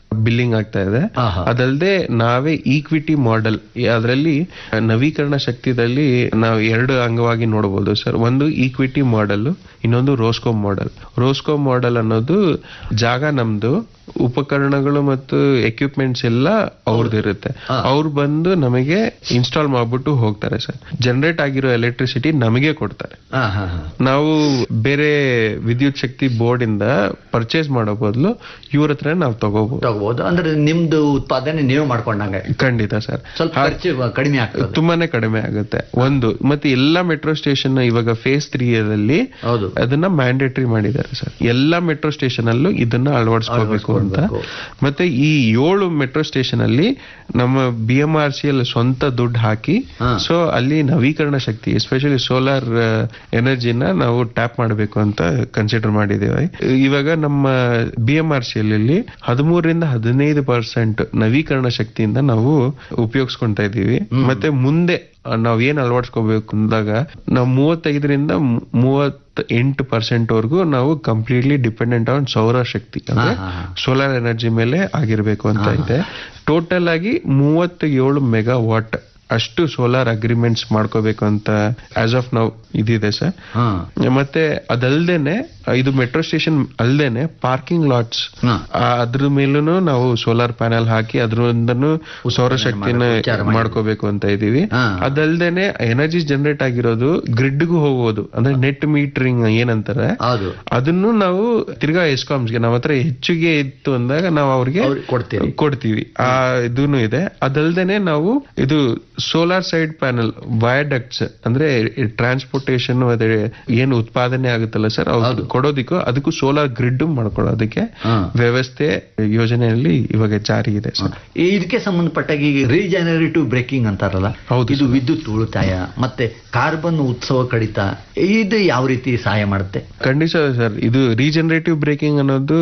ಬಿಲ್ಲಿಂಗ್ ಆಗ್ತಾ ಇದೆ ಆಹಾ. ಅದಲ್ಲದೆ ನಾವೇ ಈಕ್ವಿಟಿ ಮಾಡೆಲ್ ಅದರಲ್ಲಿ ನವೀಕರಣ ಶಕ್ತಿದಲ್ಲಿ ನಾವು ಎರಡು ಅಂಗವಾಗಿ ನೋಡಬಹುದು ಸರ್ ಒಂದು ಈಕ್ವಿಟಿ ಮಾಡೆಲ್ ಇನ್ನೊಂದು ರೋಸ್ಕೋ ಮಾಡೆಲ್ ರೋಸ್ಕೋ ಮಾಡೆಲ್ ಅನ್ನೋದು ಜಾಗ ನಮ್ದು ಉಪಕರಣಗಳು ಮತ್ತು ಎಕ್ವಿಪ್ಮೆಂಟ್ಸ್ ಎಲ್ಲ ಅವ್ರದ್ದು ಇರುತ್ತೆ ಅವ್ರು ಬಂದು ನಮಗೆ ಇನ್ಸ್ಟಾಲ್ ಮಾಡ್ಬಿಟ್ಟು ಹೋಗ್ತಾರೆ ಸರ್ ಜನರೇಟ್ ಆಗಿರೋ ಎಲೆಕ್ಟ್ರಿಸಿಟಿ ನಮಗೆ ಕೊಡ್ತಾರೆ ಹಾ ಹಾ ಹಾ ನಾವು ಬೇರೆ ವಿದ್ಯುತ್ ಶಕ್ತಿ ಬೋರ್ಡ್ ಇಂದ ಪರ್ಚೇಸ್ ಮಾಡೋ ಬದಲು ಇವ್ರ ಹತ್ರ ನಾವು ತಗೋಬಹುದು ತಗೋಬಹುದು ಅಂದ್ರೆ ನಿಮ್ದು ಉತ್ಪಾದನೆ ನೀವು ಮಾಡ್ಕೊಂಡಂಗೆ ಖಂಡಿತ ಸರ್ ಸ್ವಲ್ಪ ಖರ್ಚು ಕಡಿಮೆ ಆಗ್ತದೆ ತುಂಬಾನೇ ಕಡಿಮೆ ಆಗುತ್ತೆ ಒಂದು ಮತ್ತೆ ಎಲ್ಲಾ ಮೆಟ್ರೋ ಸ್ಟೇಷನ್ ಇವಾಗ ಫೇಸ್ ತ್ರೀ ಅಲ್ಲಿ ಹೌದು ಅದನ್ನ ಮ್ಯಾಂಡೇಟರಿ ಮಾಡಿದ್ದಾರೆ ಸರ್ ಎಲ್ಲಾ ಮೆಟ್ರೋ ಸ್ಟೇಷನ್ ಅಲ್ಲೂ ಇದನ್ನ ಅಳವಡಿಸ್ಕೋಬೇಕು ಅಂತ ಅಳವಡಿಸ್ಕೊಳ್ಬೇಕು. ಮತ್ತೆ ಈ ಏಳು ಮೆಟ್ರೋ ಸ್ಟೇಷನ್ ಅಲ್ಲಿ ನಮ್ಮ ಬಿ ಎಂ ಆರ್ ಸಿ ಅಲ್ಲಿ ಸ್ವಂತ ದುಡ್ಡು ಹಾಕಿ ಹಾ. ಸೊ ಅಲ್ಲಿ ನವೀಕರಣ ಶಕ್ತಿ ಎಸ್ಪೆಷಲಿ ಸೋಲಾರ್ ಎನರ್ಜಿನ ನಾವು ಟ್ಯಾಪ್ ಮಾಡಬೇಕು ಅಂತ ಕನ್ಸಿಡರ್ ಮಾಡಿದ್ದೇವೆ ಇವಾಗ ನಮ್ಮ ಬಿ ಎಂ ಆರ್ ಸಿ ಅಲ್ಲಿ ಹದಿಮೂರರಿಂದ ಹದಿನೈದು ಪರ್ಸೆಂಟ್ ನವೀಕರಣ ಶಕ್ತಿಯಿಂದ ನಾವು ಉಪಯೋಗಿಸ್ಕೊಂತಾ ಇದೀವಿ ಮತ್ತೆ ಮುಂದೆ ನಾವ್ ಏನ್ ಅಳವಡಿಸ್ಕೋಬೇಕು ಅಂದಾಗ ನಾವು ಮೂವತ್ತೈದರಿಂದ ಮೂವತ್ತ ಎಂಟು ಪರ್ಸೆಂಟ್ ವರೆಗೂ ನಾವು ಕಂಪ್ಲೀಟ್ಲಿ ಡಿಪೆಂಡೆಂಟ್ ಆನ್ ಸೌರ ಶಕ್ತಿ ಅಂದ್ರೆ ಹಾ, ಹಾ, ಹಾ. ಸೋಲಾರ್ ಎನರ್ಜಿ ಮೇಲೆ ಆಗಿರ್ಬೇಕು ಅಂತ ಹಾ, ಹಾ. ಇದೆ ಟೋಟಲ್ ಆಗಿ ಮೂವತ್ತ ಏಳು ಮೆಗಾ ವಾಟ್ ಅಷ್ಟು ಸೋಲಾರ್ ಅಗ್ರಿಮೆಂಟ್ಸ್ ಮಾಡ್ಕೋಬೇಕು ಅಂತ ಆಸ್ ಆಫ್ ನಾವು ಇದಿದೆ ಸರ್ ಹಾ ಮತ್ತೆ ಅದಲ್ದೇನೆ ಇದು ಮೆಟ್ರೋ ಸ್ಟೇಷನ್ ಅಲ್ದೇನೆ ಪಾರ್ಕಿಂಗ್ ಲಾಟ್ಸ್ ಹಾ. ಅದ್ರ ಮೇಲೂ ನಾವು ಸೋಲಾರ್ ಪ್ಯಾನೆಲ್ ಹಾಕಿ ಅದ್ರಿಂದನೂ ಸೌರಶಕ್ತಿನ ಮಾಡಿ- ವಿಚಾರ ಮಾಡಿ. ಮಾಡ್ಕೋಬೇಕು ಅಂತ ಇದೀವಿ ಹಾ. ಅದಲ್ದೇನೆ ಎನರ್ಜಿ ಜನರೇಟ್ ಆಗಿರೋದು ಗ್ರಿಡ್ಗೂ ಹೋಗೋದು ಅಂದ್ರೆ ನೆಟ್ ಮೀಟರಿಂಗ್ ಏನಂತಾರೆ ಹೌದು ಅದನ್ನು ನಾವು ತಿರ್ಗಾ ಎಸ್ಕಾಮ್ಸ್ಗೆ ನಮ್ಮ ಹತ್ರ ಹೆಚ್ಚಿಗೆ ಇತ್ತು ಅಂದಾಗ ನಾವು ಅವ್ರಿಗೆ ಅವ್ರಿಗೆ ಕೊಡ್ತೀರಿ. ಕೊಡ್ತೀವಿ ಆ ಇದೂನು ಇದೆ ಅದಲ್ದೇನೆ ನಾವು ಇದು ಸೋಲಾರ್ ಸೈಡ್ ಪ್ಯಾನಲ್ ವಯಾಡಕ್ಟ್ಸ್ ಅಂದ್ರೆ ಟ್ರಾನ್ಸ್ಪೋರ್ಟೇಷನ್ ಅದೇ ಏನು ಉತ್ಪಾದನೆ ಆಗುತ್ತಲ್ಲ ಸರ್ ಹೌದು. ಕೊಡೋದಿಕ್ಕೂ ಅದಕ್ಕೂ ಸೋಲಾರ್ ಗ್ರಿಡ್ ಮಾಡ್ಕೊಳ್ಳೋದಕ್ಕೆ ಹಾ. ವ್ಯವಸ್ಥೆ ಯೋಜನೆಯಲ್ಲಿ ಇವಾಗ ಜಾರಿ ಇದೆ ಸರ್ ಈ ಇದಕ್ಕೆ ಸಂಬಂಧಪಟ್ಟಾಗ ಈಗ ರೀಜನರೇಟಿವ್ ಬ್ರೇಕಿಂಗ್ ಅಂತಾರಲ್ಲ ಹೌದು ಇದು ವಿದ್ಯುತ್ ಉಳಿತಾಯ ಮತ್ತೆ ಕಾರ್ಬನ್ ಉತ್ಸವ ಕಡಿತ ಇದು ಯಾವ ರೀತಿ ಸಹಾಯ ಮಾಡುತ್ತೆ ಖಂಡಿತ ಸರ್ ಇದು ರೀಜನರೇಟಿವ್ ಬ್ರೇಕಿಂಗ್ ಅನ್ನೋದು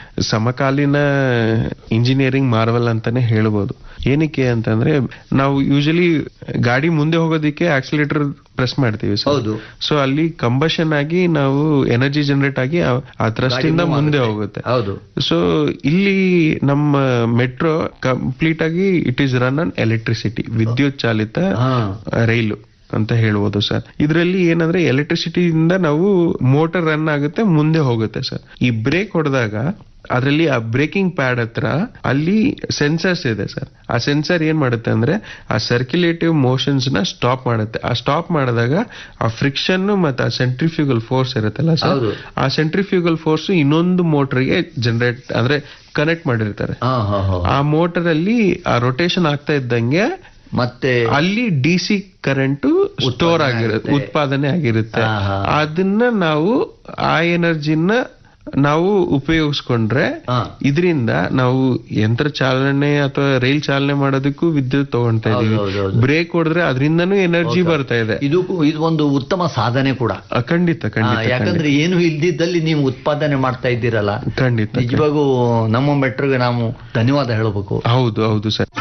ಸಮಕಾಲೀನ ಇಂಜಿನಿಯರಿಂಗ್ ಮಾರ್ವಲ್ ಅಂತಾನೆ ಹೇಳ್ಬೋದು ಏನಕ್ಕೆ ಅಂತಂದ್ರೆ ನಾವು ಯೂಶಲಿ ಗಾಡಿ ಮುಂದೆ ಹೋಗೋದಿಕ್ಕೆ ಆಕ್ಸಿಲೇಟರ್ ಪ್ರೆಸ್ ಮಾಡ್ತೀವಿ ಹೌದು. ಸೊ ಅಲ್ಲಿ ಕಂಬಷನ್ ಆಗಿ ನಾವು ಎನರ್ಜಿ ಜನರೇಟ್ ಆಗಿ ಆ- ಆ thrust ಇಂದ ಗಾಡಿ move ಮುಂದೆ ಆಗುತ್ತೆ. ಹೋಗುತ್ತೆ ಹೌದು ಸೊ ಇಲ್ಲಿ ನಮ್ಮ ಮೆಟ್ರೋ ಕಂಪ್ಲೀಟ್ ಆಗಿ it is run on electricity ವಿದ್ಯುತ್ ಚಾಲಿತ ಹಾ. ರೈಲು ಅಂತ ಹೇಳ್ಬೋದು ಸರ್ ಇದರಲ್ಲಿ ಏನಂದ್ರೆ ಎಲೆಕ್ಟ್ರಿಸಿಟಿಯಿಂದ ನಾವು ಮೋಟರ್ ರನ್ ಆಗುತ್ತೆ ಮುಂದೆ ಹೋಗುತ್ತೆ ಸರ್ ಈ ಬ್ರೇಕ್ ಹೊಡೆದಾಗ ಅದರಲ್ಲಿ ಆ ಬ್ರೇಕಿಂಗ್ ಪ್ಯಾಡ್ ಹತ್ರ ಅಲ್ಲಿ ಸೆನ್ಸರ್ಸ್ ಇದೆ ಸರ್ ಆ ಸೆನ್ಸರ್ ಏನ್ ಮಾಡುತ್ತೆ ಅಂದ್ರೆ ಆ ಸರ್ಕ್ಯುಲೇಟಿವ್ ಮೋಷನ್ಸ್ ನ ಸ್ಟಾಪ್ ಮಾಡುತ್ತೆ ಆ ಸ್ಟಾಪ್ ಮಾಡಿದಾಗ ಆ ಫ್ರಿಕ್ಷನ್ ಮತ್ತೆ ಆ ಸೆಂಟ್ರಿಫ್ಯೂಗಲ್ ಫೋರ್ಸ್ ಇರುತ್ತಲ್ಲ ಸರ್ ಹೌದು. ಆ ಸೆಂಟ್ರಿಫ್ಯೂಗಲ್ ಫೋರ್ಸ್ ಇನ್ನೊಂದು ಮೋಟರ್ಗೆ ಜನರೇಟ್ ಅಂದ್ರೆ ಕನೆಕ್ಟ್ ಮಾಡಿರ್ತಾರೆ ಹಾ ಹಾ ಹಾ ಆ ಮೋಟರ್ ಅಲ್ಲಿ ಆ ರೊಟೇಷನ್ ಆಗ್ತಾ ಇದ್ದಂಗೆ ಮತ್ತೆ ಅಲ್ಲಿ ಡಿ ಸಿ ಕರೆಂಟ್ ಸ್ಟೋರ್ ಉತ್ಪಾದನೆ ಆಗಿರುತ್ತೆ ಆಗುತ್ತೆ. ಉತ್ಪಾದನೆ ಆಗಿರುತ್ತೆ ಹಾ, ಹಾ. ಅದನ್ನ ನಾವು ಆ ಎನರ್ಜಿನ ನಾವು ಉಪಯೋಗಿಸ್ಕೊಂಡ್ರೆ ಹಾ. ಇದರಿಂದ ನಾವು ಯಂತ್ರ ಚಾಲನೆ ಅಥವಾ ರೈಲ್ ಚಾಲನೆ ಮಾಡೋದಕ್ಕೂ ವಿದ್ಯುತ್ ತಗೊಂತಾ ಇದೀವಿ ಹೌದು, ಹೌದು, ಹೌದು. ಬ್ರೇಕ್ ಹೊಡೆದ್ರೆ ಅದರಿಂದನೂ ಎನರ್ಜಿ ಬರ್ತಾ ಇದೆ ಇದು ಇದು ಒಂದು ಉತ್ತಮ ಸಾಧನೆ ಕೂಡ ಆ, ಖಂಡಿತ ಆ, ಖಂಡಿತ ಯಾಕಂದ್ರೆ ಖಂಡಿತ. ಏನು ಇಲ್ದಿದ್ದಲ್ಲಿ ನೀವು ಉತ್ಪಾದನೆ ಮಾಡ್ತಾ ಇದ್ದೀರಲ್ಲ ಖಂಡಿತ ನಿಜವಾಗೂ ನಮ್ಮ ಮೆಟ್ರೋಗೆ ನಾವು ಧನ್ಯವಾದ ಹೇಳಬೇಕು ಹೌದು ಹೌದು ಸರ್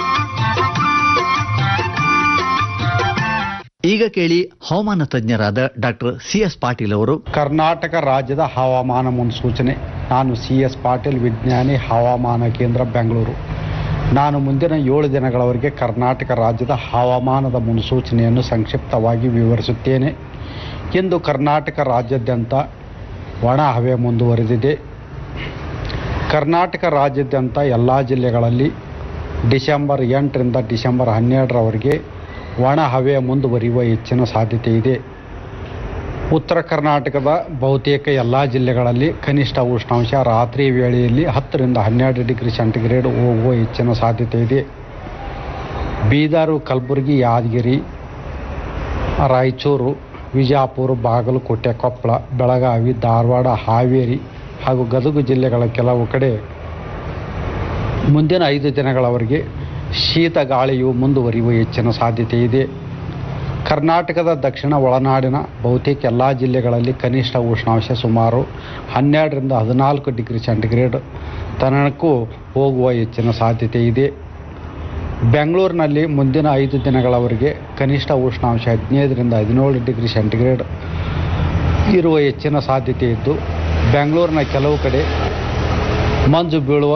ಈಗ ಕೇಳಿ ಹವಾಮಾನ ತಜ್ಞರಾದ ಡಾಕ್ಟರ್ ಸಿ ಎಸ್ ಪಾಟೀಲ್ ಅವರು ಕರ್ನಾಟಕ ರಾಜ್ಯದ ಹವಾಮಾನ ಮುನ್ಸೂಚನೆ ನಾನು ಸಿ ಎಸ್ ಪಾಟೀಲ್ ವಿಜ್ಞಾನಿ ಹವಾಮಾನ ಕೇಂದ್ರ ಬೆಂಗಳೂರು ನಾನು ಮುಂದಿನ ಏಳು ದಿನಗಳವರೆಗೆ ಕರ್ನಾಟಕ ರಾಜ್ಯದ ಹವಾಮಾನದ ಮುನ್ಸೂಚನೆಯನ್ನು ಸಂಕ್ಷಿಪ್ತವಾಗಿ ವಿವರಿಸುತ್ತೇನೆ ಇಂದು ಕರ್ನಾಟಕ ರಾಜ್ಯಾದ್ಯಂತ ಒಣ ಹವೆ ಮುಂದುವರೆದಿದೆ ಕರ್ನಾಟಕ ರಾಜ್ಯಾದ್ಯಂತ ಎಲ್ಲ ಜಿಲ್ಲೆಗಳಲ್ಲಿ ಡಿಸೆಂಬರ್ ಎಂಟರಿಂದ ಡಿಸೆಂಬರ್ ಹನ್ನೆರಡರವರೆಗೆ ಒಣ ಹವೆ ಮುಂದುವರಿಯುವ ಹೆಚ್ಚಿನ ಸಾಧ್ಯತೆ ಇದೆ ಉತ್ತರ ಕರ್ನಾಟಕದ ಬಹುತೇಕ ಎಲ್ಲ ಜಿಲ್ಲೆಗಳಲ್ಲಿ ಕನಿಷ್ಠ ಉಷ್ಣಾಂಶ ರಾತ್ರಿ ವೇಳೆಯಲ್ಲಿ ಹತ್ತರಿಂದ ಹನ್ನೆರಡು ಡಿಗ್ರಿ ಸೆಂಟಿಗ್ರೇಡ್ ಹೋಗುವ ಹೆಚ್ಚಿನ ಸಾಧ್ಯತೆ ಇದೆ ಬೀದರು ಕಲಬುರಗಿ ಯಾದಗಿರಿ ರಾಯಚೂರು ವಿಜಯಪುರ ಬಾಗಲಕೋಟೆ ಕೊಪ್ಪಳ ಬೆಳಗಾವಿ ಧಾರವಾಡ ಹಾವೇರಿ ಹಾಗೂ ಗದಗ ಜಿಲ್ಲೆಗಳ ಕೆಲವು ಕಡೆ ಮುಂದಿನ ಐದು ದಿನಗಳವರೆಗೆ ಶೀತ ಗಾಳಿಯು ಮುಂದುವರಿಯುವ ಹೆಚ್ಚಿನ ಸಾಧ್ಯತೆ ಇದೆ ಕರ್ನಾಟಕದ ದಕ್ಷಿಣ ಒಳನಾಡಿನ ಬಹುತೇಕ ಎಲ್ಲ ಜಿಲ್ಲೆಗಳಲ್ಲಿ ಕನಿಷ್ಠ ಉಷ್ಣಾಂಶ ಸುಮಾರು ಹನ್ನೆರಡರಿಂದ ಹದಿನಾಲ್ಕು ಡಿಗ್ರಿ ಸೆಂಟಿಗ್ರೇಡ್ ತನಕೂ ಹೋಗುವ ಹೆಚ್ಚಿನ ಸಾಧ್ಯತೆ ಇದೆ ಬೆಂಗಳೂರಿನಲ್ಲಿ ಮುಂದಿನ ಐದು ದಿನಗಳವರೆಗೆ ಕನಿಷ್ಠ ಉಷ್ಣಾಂಶ ಹದಿನೈದರಿಂದ ಹದಿನೇಳು ಡಿಗ್ರಿ ಸೆಂಟಿಗ್ರೇಡ್ ಇರುವ ಹೆಚ್ಚಿನ ಸಾಧ್ಯತೆ ಇದ್ದು ಬೆಂಗಳೂರಿನ ಕೆಲವು ಕಡೆ ಮಂಜು ಬೀಳುವ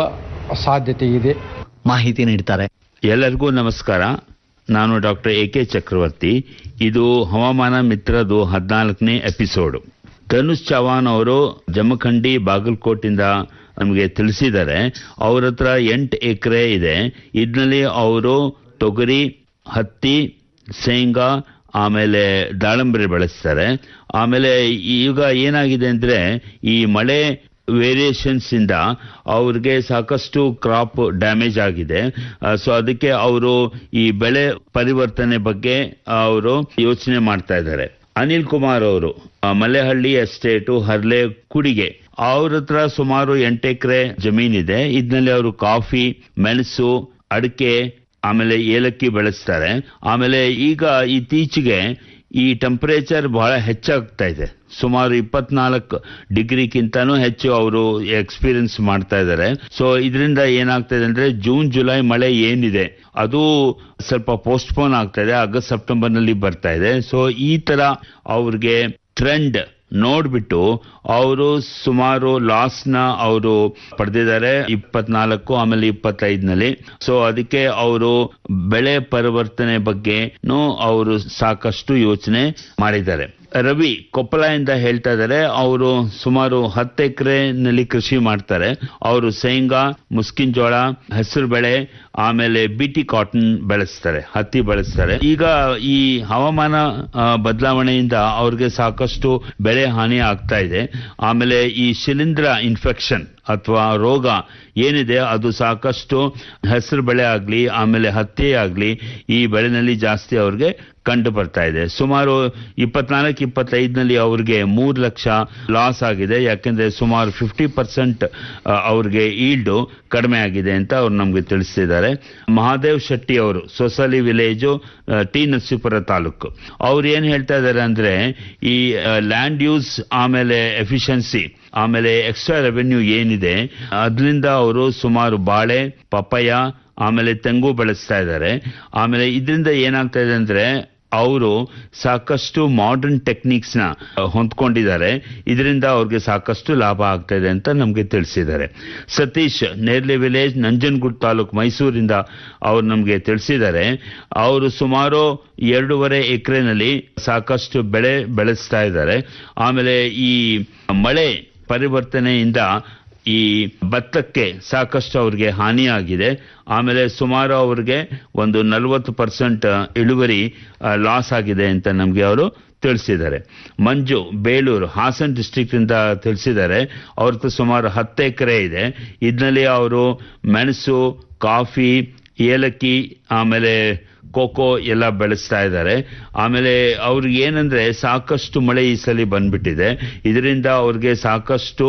ಸಾಧ್ಯತೆ ಇದೆ ಮಾಹಿತಿ ನೀಡ್ತಾರೆ ಎಲ್ಲರಿಗೂ ನಮಸ್ಕಾರ ನಾನು ಡಾಕ್ಟರ್ ಎ ಕೆ ಚಕ್ರವರ್ತಿ ಇದು ಹವಾಮಾನ ಮಿತ್ರದು ಹದಿನಾಲ್ಕನೇ ಎಪಿಸೋಡ್ ಧನುಷ್ ಚವಾನ್ ಅವರು ಜಮಖಂಡಿ ಬಾಗಲಕೋಟಿಂದ ನಮಗೆ ತಿಳಿಸಿದ್ದಾರೆ ಅವ್ರ ಹತ್ರ ಎಂಟು ಎಕರೆ ಇದೆ ಇದರಲ್ಲಿ ಅವರು ತೊಗರಿ ಹತ್ತಿ ಶೇಂಗಾ ಆಮೇಲೆ ದಾಳಂಬರಿ ಬೆಳೆಸ್ತಾರೆ ಆಮೇಲೆ ಈಗ ಏನಾಗಿದೆ ಅಂದ್ರೆ ಈ ಮಳೆ ವೇರಿಯೇಷನ್ಸ್ ಇಂದ ಅವ್ರಿಗೆ ಸಾಕಷ್ಟು ಕ್ರಾಪ್ ಡ್ಯಾಮೇಜ್ ಆಗಿದೆ ಸೊ ಅದಕ್ಕೆ ಅವರು ಈ ಬೆಳೆ ಪರಿವರ್ತನೆ ಬಗ್ಗೆ ಅವರು ಯೋಚನೆ ಮಾಡ್ತಾ ಇದ್ದಾರೆ ಅನಿಲ್ ಕುಮಾರ್ ಅವರು ಆ, ಮಲೆಹಳ್ಳಿ ಎಸ್ಟೇಟು ಹರ್ಲೆ ಕುಡಿಗೆ ಅವ್ರ ಹತ್ರ ಸುಮಾರು ಎಂಟು ಎಕರೆ ಜಮೀನಿದೆ ಇದರಲ್ಲಿ ಅವರು ಕಾಫಿ ಮೆಣಸು ಅಡಿಕೆ ಆಮೇಲೆ ಏಲಕ್ಕಿ ಬೆಳೆಸ್ತಾರೆ ಆಮೇಲೆ ಈಗ ಇತ್ತೀಚೆಗೆ ಈ ಟೆಂಪರೇಚರ್ ಬಹಳ ಹೆಚ್ಚಾಗ್ತಾ ಇದೆ ಸುಮಾರು ಇಪ್ಪತ್ನಾಲ್ಕು ಡಿಗ್ರಿಗಿಂತನೂ ಹೆಚ್ಚು ಅವರು ಎಕ್ಸ್ಪೀರಿಯನ್ಸ್ ಮಾಡ್ತಾ ಇದ್ದಾರೆ ಸೊ ಇದರಿಂದ ಏನಾಗ್ತಾ ಇದೆ ಅಂದ್ರೆ ಜೂನ್ ಜುಲೈ ಮಳೆ ಏನಿದೆ ಅದು ಸ್ವಲ್ಪ ಪೋಸ್ಟ್ಪೋನ್ ಆಗ್ತಾ ಇದೆ ಆಗಸ್ಟ್ ಸೆಪ್ಟೆಂಬರ್ ನಲ್ಲಿ ಬರ್ತಾ ಇದೆ ಸೊ ಈ ತರ ಅವ್ರಿಗೆ ಟ್ರೆಂಡ್ ನೋಡ್ಬಿಟ್ಟು ಅವರು ಸುಮಾರು ಲಾಸ್ ನ ಅವರು ಪಡೆದಿದ್ದಾರೆ ಇಪ್ಪತ್ನಾಲ್ಕು ಆಮೇಲೆ ಇಪ್ಪತ್ತೈದನಲ್ಲಿ ಸೊ ಅದಕ್ಕೆ ಅವರು ಬೆಳೆ ಪರಿವರ್ತನೆ ಬಗ್ಗೆನೂ ಅವರು ಸಾಕಷ್ಟು ಯೋಚನೆ ಮಾಡಿದ್ದಾರೆ ರವಿ ಕೊಪ್ಪಳದಿಂದ ಹೇಳ್ತಾ ಇದ್ದಾರೆ ಅವರು ಸುಮಾರು ಹತ್ತು ಎಕರೆನಲ್ಲಿ ಕೃಷಿ ಮಾಡ್ತಾರೆ ಅವರು ಶೇಂಗಾ ಮುಸ್ಕಿನ್ ಜೋಳ ಹೆಸರು ಬೆಳೆ ಆಮೇಲೆ ಬಿಟಿ ಕಾಟನ್ ಬೆಳೆಸ್ತಾರೆ ಹತ್ತಿ ಬೆಳೆಸ್ತಾರೆ ಈಗ ಈ ಹವಾಮಾನ ಆ, ಬದಲಾವಣೆಯಿಂದ ಅವ್ರಿಗೆ ಸಾಕಷ್ಟು ಬೆಳೆ ಹಾನಿ ಆಗ್ತಾ ಇದೆ ಆಮೇಲೆ ಈ ಶಿಲೀಂಧ್ರ ಇನ್ಫೆಕ್ಷನ್ ಅಥವಾ ರೋಗ ಏನಿದೆ ಅದು ಸಾಕಷ್ಟು ಹೆಸರು ಬೆಳೆ ಆಗ್ಲಿ ಆಮೇಲೆ ಹತ್ತಿ ಆಗ್ಲಿ ಈ ಬೆಳೆನಲ್ಲಿ ಜಾಸ್ತಿ ಅವ್ರಿಗೆ ಕಂಡು ಬರ್ತಾ ಇದೆ ಸುಮಾರು ಇಪ್ಪತ್ನಾಲ್ಕು ಇಪ್ಪತ್ತೈದನಲ್ಲಿ ಅವ್ರಿಗೆ ಮೂರು ಲಕ್ಷ ಲಾಸ್ ಆಗಿದೆ ಯಾಕೆಂದ್ರೆ ಸುಮಾರು ಫಿಫ್ಟಿ ಪರ್ಸೆಂಟ್ ಅವ್ರಿಗೆ ಈಲ್ಡು ಕಡಿಮೆ ಆಗಿದೆ ಅಂತ ಅವ್ರು ನಮ್ಗೆ ತಿಳಿಸಿದ್ದಾರೆ ಮಹಾದೇವ್ ಶೆಟ್ಟಿ ಅವರು ಸೊಸಲಿ ವಿಲೇಜು ಆ, ಟಿ ನರಸೀಪುರ ತಾಲೂಕು ಅವ್ರು ಏನ್ ಹೇಳ್ತಾ ಇದ್ದಾರೆ ಅಂದ್ರೆ ಈ ಲ್ಯಾಂಡ್ ಯೂಸ್ ಆಮೇಲೆ ಎಫಿಷಿಯನ್ಸಿ ಆಮೇಲೆ ಎಕ್ಸ್ಟ್ರಾ ರೆವೆನ್ಯೂ ಏನಿದೆ ಅದರಿಂದ ಅವರು ಸುಮಾರು ಬಾಳೆ ಪಪ್ಪಾಯ ಆಮೇಲೆ ತೆಂಗು ಬೆಳೆಸ್ತಾ ಇದ್ದಾರೆ ಆಮೇಲೆ ಇದರಿಂದ ಏನಾಗ್ತಾ ಇದೆ ಅಂದ್ರೆ ಅವರು ಸಾಕಷ್ಟು ಮಾಡರ್ನ್ ಟೆಕ್ನಿಕ್ಸ್ ನ ಅಹ್, ಹೊಂದ್ಕೊಂಡಿದ್ದಾರೆ ಇದರಿಂದ ಅವ್ರಿಗೆ ಸಾಕಷ್ಟು ಲಾಭ ಆಗ್ತಾ ಇದೆ ಅಂತ ನಮಗೆ ತಿಳಿಸಿದ್ದಾರೆ ಸತೀಶ್ ನೇರ್ಲೆ ವಿಲೇಜ್ ನಂಜನಗೂಡ್ ತಾಲೂಕು ಮೈಸೂರಿಂದ ಅವ್ರು ನಮಗೆ ತಿಳಿಸಿದ್ದಾರೆ ಅವರು ಸುಮಾರು ಎರಡೂವರೆ ಎಕರೆನಲ್ಲಿ ಸಾಕಷ್ಟು ಬೆಳೆ ಬೆಳೆಸ್ತಾ ಇದ್ದಾರೆ ಆಮೇಲೆ ಈ ಮಳೆ ಪರಿವರ್ತನೆಯಿಂದ ಈ ಭತ್ತಕ್ಕೆ ಸಾಕಷ್ಟು ಅವ್ರಿಗೆ ಹಾನಿಯಾಗಿದೆ ಆಮೇಲೆ ಸುಮಾರು ಅವ್ರಿಗೆ ಒಂದು ನಲವತ್ತು ಪರ್ಸೆಂಟ್ ಇಳುವರಿ ಲಾಸ್ ಆಗಿದೆ ಅಂತ ನಮಗೆ ಅವರು ತಿಳಿಸಿದ್ದಾರೆ ಮಂಜು ಬೇಲೂರು ಹಾಸನ್ ಡಿಸ್ಟ್ರಿಕ್ಟ್ ಇಂದ ತಿಳಿಸಿದ್ದಾರೆ ಅವ್ರದ್ದು ಸುಮಾರು ಹತ್ತು ಎಕರೆ ಇದೆ ಇದರಲ್ಲಿ ಅವರು ಮೆಣಸು ಕಾಫಿ ಏಲಕ್ಕಿ ಆಮೇಲೆ ಕೋಕೋ ಎಲ್ಲ ಬೆಳೆಸ್ತಾ ಇದ್ದಾರೆ ಆಮೇಲೆ ಅವ್ರಿಗೆ ಏನಂದ್ರೆ ಸಾಕಷ್ಟು ಮಳೆ ಈ ಸಲ ಬಂದ್ಬಿಟ್ಟಿದೆ ಇದರಿಂದ ಅವ್ರಿಗೆ ಸಾಕಷ್ಟು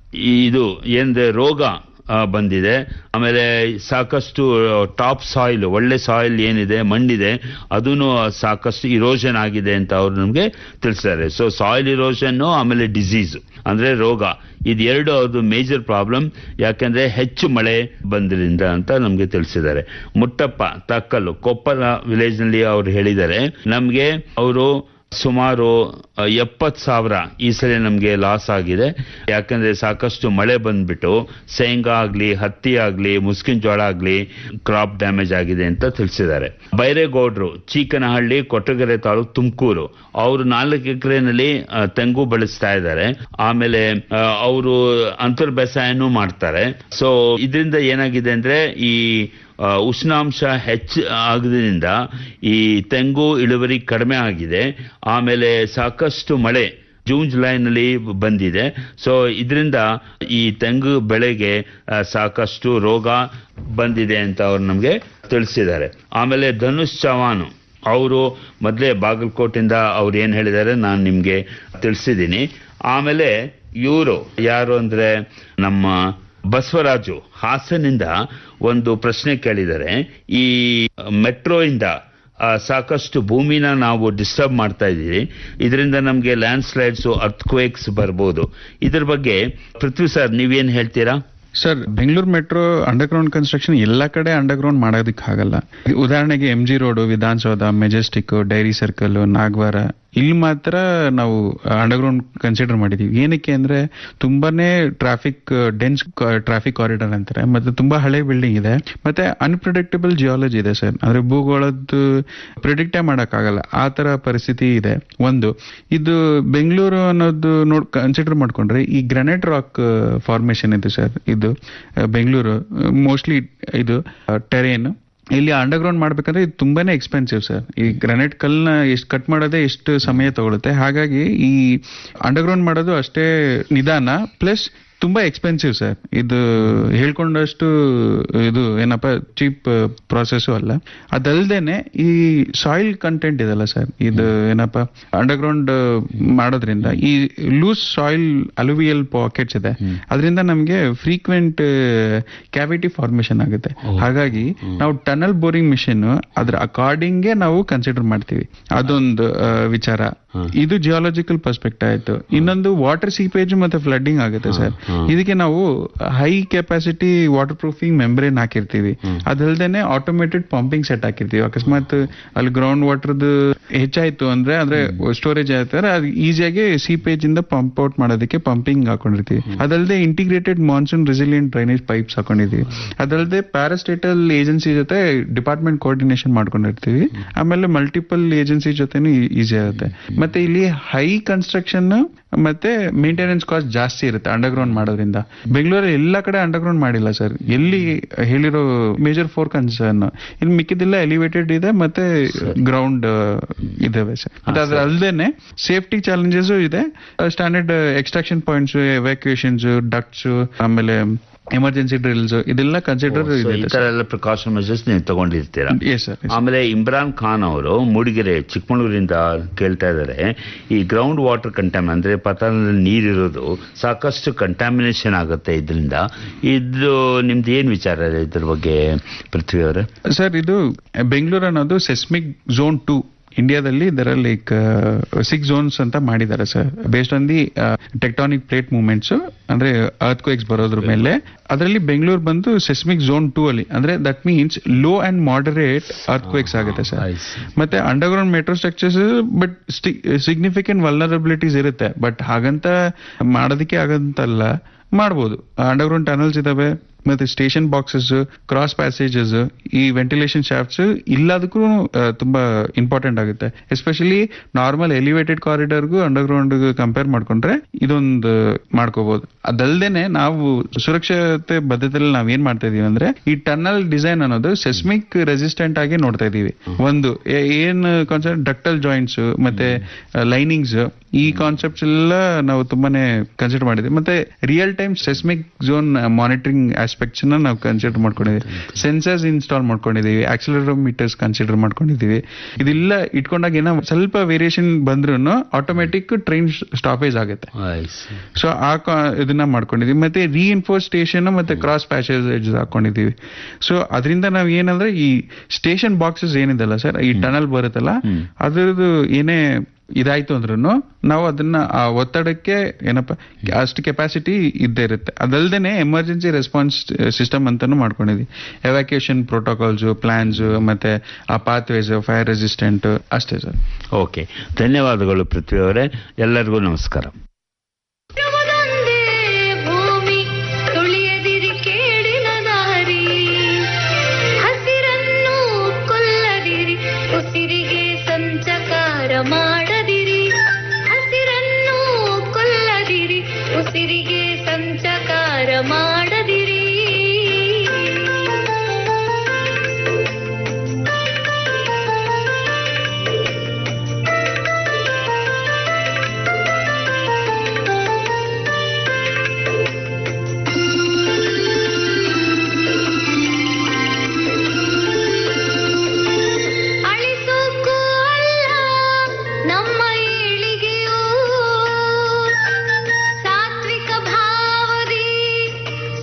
ಇದು ಏನಂದ್ರೆ ರೋಗ ಆ, ಬಂದಿದೆ ಆಮೇಲೆ ಸಾಕಷ್ಟು ಟಾಪ್ ಸಾಯಿಲ್ ಒಳ್ಳೆ ಸಾಯಿಲ್ ಏನಿದೆ ಮಣ್ಣಿದೆ ಅದೂ ಸಾಕಷ್ಟು ಇರೋಷನ್ ಆಗಿದೆ ಅಂತ ಅವ್ರು ನಮಗೆ ತಿಳಿಸಿದ್ದಾರೆ ಸೊ ಸಾಯಿಲ್ ಇರೋಷನ್ ಆಮೇಲೆ ಡಿಸೀಸ್ ಅಂದ್ರೆ ರೋಗ ಇದೆರಡು ಅದು ಮೇಜರ್ ಪ್ರಾಬ್ಲಮ್ ಯಾಕಂದ್ರೆ ಹೆಚ್ಚು ಮಳೆ ಬಂದ್ರಿಂದ ಅಂತ ನಮಗೆ ತಿಳಿಸಿದ್ದಾರೆ ಮುಟ್ಟಪ್ಪ ತಕ್ಕಲು ಕೊಪ್ಪಳ ವಿಲೇಜ್ ನಲ್ಲಿ ಅವ್ರು ಹೇಳಿದ್ದಾರೆ ನಮಗೆ ಅವರು ಸುಮಾರು ಎಪ್ಪತ್ತು ಸಾವಿರ ಈ ಸಲ ನಮಗೆ ಲಾಸ್ ಆಗಿದೆ ಯಾಕಂದ್ರೆ ಸಾಕಷ್ಟು ಮಳೆ ಬಂದ್ಬಿಟ್ಟು ಶೇಂಗಾ ಆಗ್ಲಿ ಹತ್ತಿ ಆಗ್ಲಿ ಮುಸ್ಕಿನ್ ಜೋಳ ಆಗ್ಲಿ ಕ್ರಾಪ್ ಡ್ಯಾಮೇಜ್ ಆಗಿದೆ ಅಂತ ತಿಳಿಸಿದ್ದಾರೆ ಬೈರೇಗೌಡರು ಚೀಕನಹಳ್ಳಿ ಕೊಟ್ಟಗೆರೆ ತಾಲೂಕು ತುಮಕೂರು ಅವರು ನಾಲ್ಕು ಎಕರೆನಲ್ಲಿ ತೆಂಗು ಬೆಳೆಸ್ತಾ ಇದ್ದಾರೆ ಆಮೇಲೆ ಅವರು ಅಂತರ್ ಬೇಸಾಯನೂ ಮಾಡ್ತಾರೆ ಸೊ ಇದರಿಂದ ಏನಾಗಿದೆ ಅಂದ್ರೆ ಈ ಆ, ಉಷ್ಣಾಂಶ ಹೆಚ್ಚು ಆಗದ್ರಿಂದ ಈ ತೆಂಗು ಇಳುವರಿ ಕಡಿಮೆ ಆಗಿದೆ ಆಮೇಲೆ ಸಾಕಷ್ಟು ಮಳೆ ಜೂನ್ ಜುಲೈನಲ್ಲಿ ಬಂದಿದೆ ಸೊ ಇದರಿಂದ ಈ ತೆಂಗು ಬೆಳೆಗೆ ಆ, ಸಾಕಷ್ಟು ರೋಗ ಬಂದಿದೆ ಅಂತ ಅವ್ರು ನಮಗೆ ತಿಳಿಸಿದ್ದಾರೆ ಆಮೇಲೆ ಧನುಷ್ ಚವಾನ್ ಅವರು ಮೊದಲೇ ಬಾಗಲಕೋಟಿಂದ ಅವ್ರು ಏನು ಹೇಳಿದ್ದಾರೆ ನಾನು ನಿಮಗೆ ತಿಳಿಸಿದ್ದೀನಿ ಆಮೇಲೆ ಇವರು ಯಾರು ಅಂದ್ರೆ ನಮ್ಮ ಬಸವರಾಜು ಹಾಸನಿಂದ ಒಂದು ಪ್ರಶ್ನೆ ಕೇಳಿದ್ದಾರೆ ಈ ಮೆಟ್ರೋ ಇಂದ ಆ, ಸಾಕಷ್ಟು ಭೂಮಿನ ನಾವು ಡಿಸ್ಟರ್ಬ್ ಮಾಡ್ತಾ ಇದ್ದೀವಿ ಇದರಿಂದ ನಮಗೆ ಲ್ಯಾಂಡ್ ಸ್ಲೈಡ್ಸ್ ಅರ್ಥಕ್ವೇಕ್ಸ್ ಬರ್ಬೋದು ಇದ್ರ ಬಗ್ಗೆ ಪೃಥ್ವಿ ಸರ್ ನೀವೇನ್ ಹೇಳ್ತೀರಾ sir Bengaluru metro underground construction ಎಲ್ಲ ಕಡೆ ಅಂಡರ್ಗ್ರೌಂಡ್ ಮಾಡೋದಕ್ಕೆ ಆಗಲ್ಲ ಉದಾಹರಣೆಗೆ M G road Vidhana Soudha Majestic dairy circle Nagawara ಇಲ್ಲಿ ಮಾತ್ರ ನಾವು ಅಂಡರ್ಗ್ರೌಂಡ್ ಕನ್ಸಿಡರ್ ಮಾಡಿದೀವಿ ಏನಕ್ಕೆ ಅಂದ್ರೆ ತುಂಬಾನೇ ಟ್ರಾಫಿಕ್ ಡೆನ್ಸ್ ಟ್ರಾಫಿಕ್ ಕಾರಿಡಾರ್ ಅಂತಾರೆ ಮತ್ತೆ ತುಂಬಾ ಹಳೆ ಬಿಲ್ಡಿಂಗ್ ಇದೆ ಮತ್ತೆ ಅನ್ಪ್ರಿಡಿಕ್ಟಬಲ್ ಜಿಯಾಲಜಿ ಇದೆ ಸರ್ ಅಂದ್ರೆ ಭೂಗೋಳದ್ದು ಪ್ರಿಡಿಕ್ಟೇ ಮಾಡಕ್ಕಾಗಲ್ಲ ಆ ತರ ಪರಿಸ್ಥಿತಿ ಇದೆ ಒಂದು ಇದು ಬೆಂಗಳೂರು ಅನ್ನೋದು ನೋಡ್ ಕನ್ಸಿಡರ್ ಮಾಡ್ಕೊಂಡ್ರೆ ಈ ಗ್ರಾನೈಟ್ ರಾಕ್ ಫಾರ್ಮೇಶನ್ ಇದೆ ಸರ್ ಇದು ಆ, ಬೆಂಗಳೂರು ಮೋಸ್ಟ್ಲಿ ಇದು ಟೆರೇನ್ ಇಲ್ಲಿ ಅಂಡರ್ಗ್ರೌಂಡ್ ಮಾಡ್ಬೇಕಂದ್ರೆ ಇದು ತುಂಬಾನೇ ಎಕ್ಸ್ಪೆನ್ಸಿವ್ ಸರ್ ಈ ಗ್ರಾನೈಟ್ ಕಲ್ನ ಎಷ್ಟು ಕಟ್ ಮಾಡೋದೇ ಎಷ್ಟು ಸಮಯ ತಗೊಳುತ್ತೆ ಹಾಗಾಗಿ ಈ ಅಂಡರ್ಗ್ರೌಂಡ್ ಮಾಡೋದು ಅಷ್ಟೇ ನಿಧಾನ ಪ್ಲಸ್ ತುಂಬಾ ಎಕ್ಸ್ಪೆನ್ಸಿವ್ ಸರ್ ಇದು ಹೇಳ್ಕೊಂಡಷ್ಟು ಇದು ಏನಪ್ಪ ಚೀಪ್ ಪ್ರಾಸೆಸ್ ಅಲ್ಲ ಅದಲ್ದೇನೆ ಈ ಸಾಯಿಲ್ ಕಂಟೆಂಟ್ ಇದೆಲ್ಲ ಸರ್ ಇದು ಏನಪ್ಪ ಅಂಡರ್ಗ್ರೌಂಡ್ ಮಾಡೋದ್ರಿಂದ ಈ ಲೂಸ್ ಸಾಯಿಲ್ ಅಲುವಿಯಲ್ ಪಾಕೆಟ್ಸ್ ಇದೆ ಅದರಿಂದ ನಮಗೆ ಫ್ರೀಕ್ವೆಂಟ್ ಕ್ಯಾವಿಟಿ ಫಾರ್ಮೇಶನ್ ಆಗುತ್ತೆ ಹಾಗಾಗಿ ನಾವು ಟನಲ್ ಬೋರಿಂಗ್ ಮಿಷಿನ್ ಅದ್ರ ಅಕಾರ್ಡಿಂಗ್ಗೆ ನಾವು ಕನ್ಸಿಡರ್ ಮಾಡ್ತೀವಿ ಅದೊಂದು ಆ, ವಿಚಾರ ಇದು ಜಿಯಾಲಜಿಕಲ್ ಪರ್ಸ್ಪೆಕ್ಟ್ ಆಯ್ತು ಇನ್ನೊಂದು ವಾಟರ್ ಸೀಪೇಜ್ ಮತ್ತೆ ಫ್ಲಡ್ಡಿಂಗ್ ಆಗುತ್ತೆ ಸರ್ ಇದಕ್ಕೆ ನಾವು high capacity waterproofing membrane ಹಾಕಿರ್ತೀವಿ ಅದಲ್ದೇನೆ ಆಟೋಮೇಟೆಡ್ ಪಂಪಿಂಗ್ ಸೆಟ್ ಹಾಕಿರ್ತೀವಿ ಅಕಸ್ಮಾತ್ ಅಲ್ಲಿ ಗ್ರೌಂಡ್ ವಾಟರ್ದು ಹೆಚ್ಚಾಯ್ತು ಅಂದ್ರೆ ಅಂದ್ರೆ ಸ್ಟೋರೇಜ್ ಆಯ್ತಾರೆ ಅದು ಈಸಿಯಾಗಿ ಸೀಪೇಜ್ ಇಂದ ಪಂಪ್ ಔಟ್ ಮಾಡೋದಕ್ಕೆ ಪಂಪಿಂಗ್ ಹಾಕೊಂಡಿರ್ತೀವಿ ಅದಲ್ಲದೆ integrated monsoon resilient drainage pipes ಹಾಕೊಂಡಿದೀವಿ ಅದಲ್ಲದೆ ಪ್ಯಾರಾಸ್ಟೇಟಲ್ ಏಜೆನ್ಸಿ ಜೊತೆ ಡಿಪಾರ್ಟ್ಮೆಂಟ್ ಕೋಆರ್ಡಿನೇಷನ್ ಮಾಡ್ಕೊಂಡಿರ್ತೀವಿ ಆಮೇಲೆ ಮಲ್ಟಿಪಲ್ ಏಜೆನ್ಸಿ ಜೊತೆನೂ ಈಸಿ ಆಗುತ್ತೆ ಮತ್ತೆ ಇಲ್ಲಿ ಹೈ ಕನ್ಸ್ಟ್ರಕ್ಷನ್ ಮತ್ತೆ ಮೇಂಟೆನೆನ್ಸ್ ಕಾಸ್ಟ್ ಜಾಸ್ತಿ ಇರುತ್ತೆ ಅಂಡರ್ಗ್ರೌಂಡ್ ಮಾಡೋದ್ರಿಂದ ಬೆಂಗಳೂರಲ್ಲಿ ಎಲ್ಲ ಕಡೆ ಅಂಡರ್ಗ್ರೌಂಡ್ ಮಾಡಿಲ್ಲ ಸರ್ ಎಲ್ಲಿ ಹೇಳಿರೋ ಮೇಜರ್ ಫೋರ್ ಕನ್ಸರ್ನ್ ಇಲ್ಲಿ ಮಿಕ್ಕಿದೆಲ್ಲ ಎಲಿವೇಟೆಡ್ ಇದೆ ಮತ್ತೆ ಗ್ರೌಂಡ್ ಇದಾವೆ ಸರ್ ಮತ್ತೆ ಅದ್ರ ಅಲ್ದೇನೆ ಸೇಫ್ಟಿ ಚಾಲೆಂಜಸ್ ಇದೆ standard extraction points evacuations ducts ಆಮೇಲೆ ಎಮರ್ಜೆನ್ಸಿ ಡ್ರಿಲ್ಸ್ ಇದೆಲ್ಲ ಕನ್ಸಿಡರ್ So, ಈ ಇದೆ ತರ ಎಲ್ಲ ಪ್ರಿಕಾಷನ್ ಮೆಜರ್ಸ್ ನೀವು ತಗೊಂಡಿರ್ತೀರಾ ಎಸ್ ಸರ್ ಆಮೇಲೆ ಇಮ್ರಾನ್ ಖಾನ್ ಅವರು ಮೂಡಿಗೆರೆ ಚಿಕ್ಕಮಗಳೂರಿಂದ ಕೇಳ್ತಾ ಇದ್ದಾರೆ ಈ ಗ್ರೌಂಡ್ ವಾಟರ್ ಕಂಟ್ಯಾಮ್ ಅಂದ್ರೆ ಪತನದಲ್ಲಿ ನೀರಿರೋದು ಸಾಕಷ್ಟು ಕಂಟ್ಯಾಮಿನೇಷನ್ ಆಗುತ್ತೆ ಇದರಿಂದ ಇದು ನಿಮ್ದು ಏನ್ ವಿಚಾರ ಇದೆ ಇದ್ರ ಬಗ್ಗೆ ಪೃಥ್ವಿ ಅವರೇ ಸರ್ ಇದು ಬೆಂಗಳೂರು ಅನ್ನೋದು ಸೆಸ್ಮಿಕ್ ಝೋನ್ ಟೂ ಇಂಡಿಯಾದಲ್ಲಿ ಇದರ ಲೈಕ್ ಸಿಕ್ಸ್ ಝೋನ್ಸ್ ಅಂತ ಮಾಡಿದ್ದಾರೆ sir based on the tectonic plate movements ಅಂದ್ರೆ ಅರ್ತ್ ಕ್ವೇಕ್ಸ್ ಬರೋದ್ರ ಮೇಲೆ ಅದರಲ್ಲಿ ಬೆಂಗಳೂರು ಬಂದು ಸೆಸ್ಮಿಕ್ ಝೋನ್ ಟೂ ಅಲ್ಲಿ ಅಂದ್ರೆ that means low and moderate earthquakes ಆಗುತ್ತೆ ಸರ್ ಮತ್ತೆ underground metro structures but significant vulnerabilities ಇರುತ್ತೆ ಬಟ್ ಹಾಗಂತ ಮಾಡೋದಕ್ಕೆ ಆಗಂತಲ್ಲ ಮಾಡ್ಬೋದು ಅಂಡರ್ಗ್ರೌಂಡ್ ಟನಲ್ಸ್ ಇದಾವೆ ಮತ್ತೆ ಸ್ಟೇಷನ್ ಬಾಕ್ಸಸ್ ಕ್ರಾಸ್ ಪ್ಯಾಸೇಜಸ್ ಈ ವೆಂಟಿಲೇಷನ್ ಶಾಫ್ಟ್ಸ್ ಇಲ್ಲದಕ್ಕೂ ತುಂಬಾ ಇಂಪಾರ್ಟೆಂಟ್ ಆಗುತ್ತೆ ಎಸ್ಪೆಷಲಿ ನಾರ್ಮಲ್ ಎಲಿವೇಟೆಡ್ ಕಾರಿಡಾರ್ಗೂ ಅಂಡರ್ಗ್ರೌಂಡ್ ಕಂಪೇರ್ ಮಾಡ್ಕೊಂಡ್ರೆ ಇದೊಂದು ಮಾಡ್ಕೋಬಹುದು ಅದಲ್ದೇನೆ ನಾವು ಸುರಕ್ಷತೆ ಬದ್ಧತೆಯಲ್ಲಿ ನಾವ್ ಏನ್ ಮಾಡ್ತಾ ಇದೀವಿ ಅಂದ್ರೆ ಈ ಟನಲ್ ಡಿಸೈನ್ ಅನ್ನೋದು ಸೆಸ್ಮಿಕ್ ರೆಸಿಸ್ಟೆಂಟ್ ಆಗಿ ನೋಡ್ತಾ ಇದೀವಿ ಒಂದು ಏ- ಏನ್ ಕಾನ್ಸೆಪ್ಟ್ ಡಕ್ಟಲ್ ಜಾಯಿಂಟ್ಸ್ ಮತ್ತೆ ಲೈನಿಂಗ್ಸ್ ಈ ಕಾನ್ಸೆಪ್ಟ್ಸ್ ಎಲ್ಲ ನಾವು ತುಂಬಾನೇ ಕನ್ಸಿಡರ್ ಮಾಡಿದ್ವಿ ಮತ್ತೆ real time seismic zone monitoring aspects ನ ನಾವು ಕನ್ಸಿಡರ್ ಮಾಡ್ಕೊಂಡಿದ್ದೀವಿ ಸೆನ್ಸರ್ಸ್ ಇನ್ಸ್ಟಾಲ್ ಮಾಡ್ಕೊಂಡಿದೀವಿ ಆಕ್ಸಿಲರೋಮೀಟರ್ಸ್ ಕನ್ಸಿಡರ್ ಮಾಡ್ಕೊಂಡಿದೀವಿ ಇದೆಲ್ಲ ಇಟ್ಕೊಂಡಾಗ ಏನೋ ಸ್ವಲ್ಪ ವೇರಿಯೇಷನ್ ಬಂದ್ರು ಆಟೋಮೆಟಿಕ್ ಟ್ರೈನ್ ಸ್ಟಾಪೇಜ್ ಆಗುತ್ತೆ ಸೊ ಆ ಕಾ- ಇದನ್ನ ಮಾಡ್ಕೊಂಡಿದೀವಿ ಮತ್ತೆ ರೀಇನ್ಫೋರ್ಸ್ ಸ್ಟೇಷನ್ ಮತ್ತೆ ಕ್ರಾಸ್ ಪ್ಯಾಸೇಜ್ ಹಾಕೊಂಡಿದೀವಿ ಸೊ ಅದರಿಂದ ನಾವ್ ಏನಂದ್ರೆ ಈ ಸ್ಟೇಷನ್ ಬಾಕ್ಸಸ್ ಏನಿದೆಲ್ಲ ಸರ್ ಈ ಟನಲ್ ಬರುತ್ತಲ್ಲ ಅದ್ರದ್ದು ಏನೇ ಇದಾಯ್ತು ಅಂದ್ರೂ ನಾವು ಅದನ್ನ ಆ ಒತ್ತಡಕ್ಕೆ ಏನಪ್ಪ ಅಷ್ಟು ಕೆಪಾಸಿಟಿ ಇದ್ದೇ ಇರುತ್ತೆ ಅದಲ್ದೇನೆ ಎಮರ್ಜೆನ್ಸಿ ರೆಸ್ಪಾನ್ಸ್ ಸಿಸ್ಟಮ್ ಅಂತಾನು ಮಾಡ್ಕೊಂಡಿದ್ವಿ ಎವ್ಯಾಕ್ಯೂಷನ್ ಪ್ರೋಟೋಕಾಲ್ಸ್ ಪ್ಲಾನ್ಸ್ ಮತ್ತೆ ಆ ಪಾತ್ವೇಸ್ ಫೈರ್ ರೆಸಿಸ್ಟೆಂಟ್ ಅಷ್ಟೇ ಸರ್ ಓಕೆ ಧನ್ಯವಾದಗಳು ಪೃಥ್ವಿ ಅವರೇ ಎಲ್ಲರಿಗೂ ನಮಸ್ಕಾರ ಇರುವುದೊಂದೇ ಭೂಮಿ ತುಳಿಯದಿರಿ ಕೇಡಿನ ದಾರಿ ಹಸಿರನ್ನು ಕೊಲ್ಲದಿರಿ ಉಸಿರಿಗೆ ಸಂಚಕಾರ ಮಾಡದಿರಿ ಹಸಿರನ್ನು ಕೊಲ್ಲದಿರಿ ಉಸಿರಿಗೆ ಸಂಚಕಾರ ಮಾಡದಿರಿ ಅಳಿಸೋಕ್ಕೂ ಅಲ್ಲ ನಮ್ಮ ಏಳಿಗೆಯು ಸಾತ್ವಿಕ ಭಾವದಿ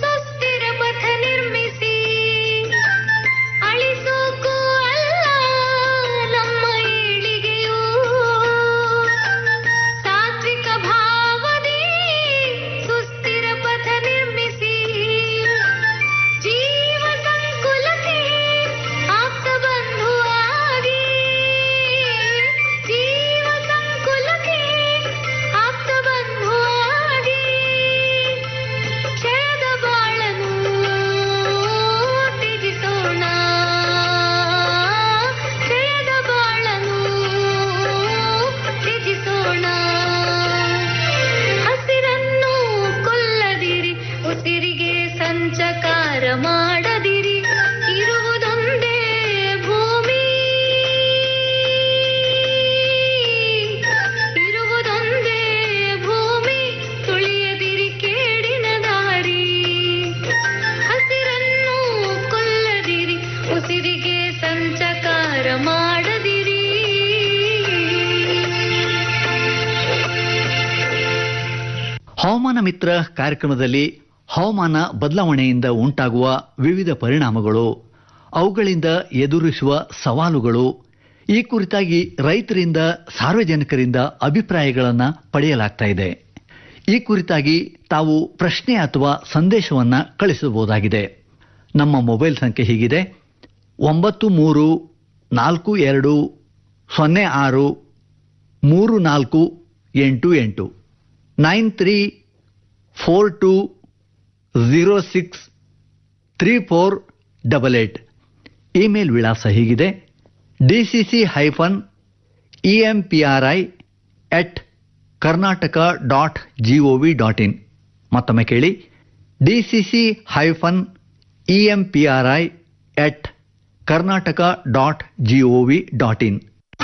ಮಿತ್ರ ಕಾರ್ಯಕ್ರಮದಲ್ಲಿ ಹವಾಮಾನ ಬದಲಾವಣೆಯಿಂದ ಉಂಟಾಗುವ ವಿವಿಧ ಪರಿಣಾಮಗಳು ಅವುಗಳಿಂದ ಎದುರಿಸುವ ಸವಾಲುಗಳು ಈ ಕುರಿತಾಗಿ ರೈತರಿಂದ ಸಾರ್ವಜನಿಕರಿಂದ ಅಭಿಪ್ರಾಯಗಳನ್ನು ಪಡೆಯಲಾಗ್ತಾ ಇದೆ ಈ ಕುರಿತಾಗಿ ತಾವು ಪ್ರಶ್ನೆ ಅಥವಾ ಸಂದೇಶವನ್ನ ಕಳಿಸಬಹುದಾಗಿದೆ ನಮ್ಮ ಮೊಬೈಲ್ ಸಂಖ್ಯೆ ಹೀಗಿದೆ ಒಂಬತ್ತು ಮೂರು ನಾಲ್ಕು ಎರಡು ಸೊನ್ನೆ ಆರು ಮೂರು ನಾಲ್ಕು ಎಂಟು ಎಂಟು nine three four two zero six three four double eight email ವಿಳಾಸ ಹೀಗಿದೆ D C C hyphen E M P R I at Karnataka dot G O V dot in ಮತ್ತೊಮ್ಮೆ ಕೇಳಿ D C C hyphen E M P R I at Karnataka dot G O V dot in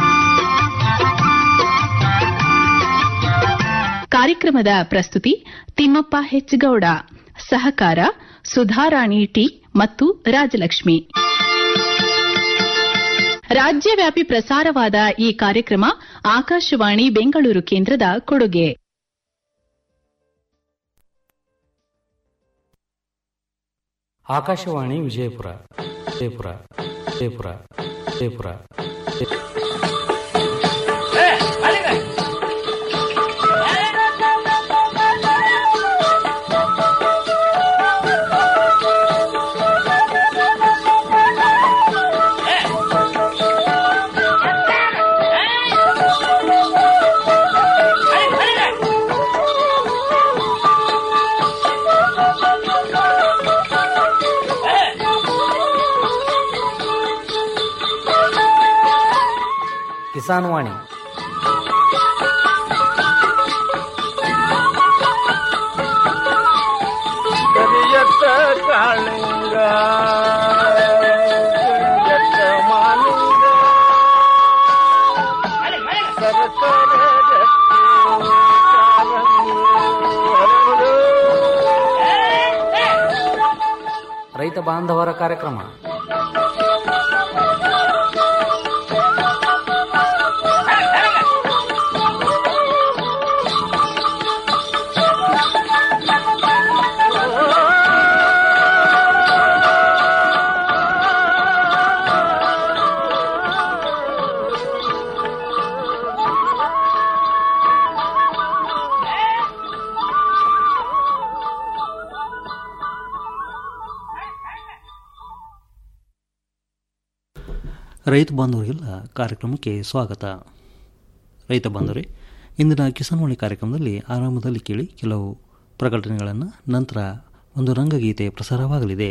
ಕಾರ್ಯಕ್ರಮದ ಪ್ರಸ್ತುತಿ ತಿಮ್ಮಪ್ಪ ಹೆಚ್ಗೌಡ ಸಹಕಾರ Sudharani T ಮತ್ತು ರಾಜಲಕ್ಷ್ಮಿ ರಾಜ್ಯವ್ಯಾಪಿ ಪ್ರಸಾರವಾದ ಈ ಕಾರ್ಯಕ್ರಮ ಆಕಾಶವಾಣಿ ಬೆಂಗಳೂರು ಕೇಂದ್ರದ ಕೊಡುಗೆ ಆಕಾಶವಾಣಿ ವಿಜಯಪುರ ವಿಜಯಪುರ ವಿಜಯಪುರ ವಿಜಯಪುರ ಕಿಸಾನ್ ವಾಣಿ ಕರಿಯತ್ತ ಕಾಳಿಂಗ ಕರಿಯತ್ತ ಮಾಲಿಂಗ ಸರಸರ ಗಟ್ಟಿ ಕಾಲಂಗಿ ಹರಡು. ರೈತ ಬಾಂಧವರ ಕಾರ್ಯಕ್ರಮ ರೈತ ಬಾಂಧವರಿಗೆಲ್ಲ ಕಾರ್ಯಕ್ರಮಕ್ಕೆ ಸ್ವಾಗತ ರೈತ ಬಾಂಧವರೇ ಇಂದಿನ ಕಿಸಾನ್ವಾಣಿ ಕಾರ್ಯಕ್ರಮದಲ್ಲಿ ಆರಂಭದಲ್ಲಿ ಕೇಳಿ ಕೆಲವು ಪ್ರಕಟಣೆಗಳನ್ನು ನಂತರ ಒಂದು ರಂಗಗೀತೆ ಪ್ರಸಾರವಾಗಲಿದೆ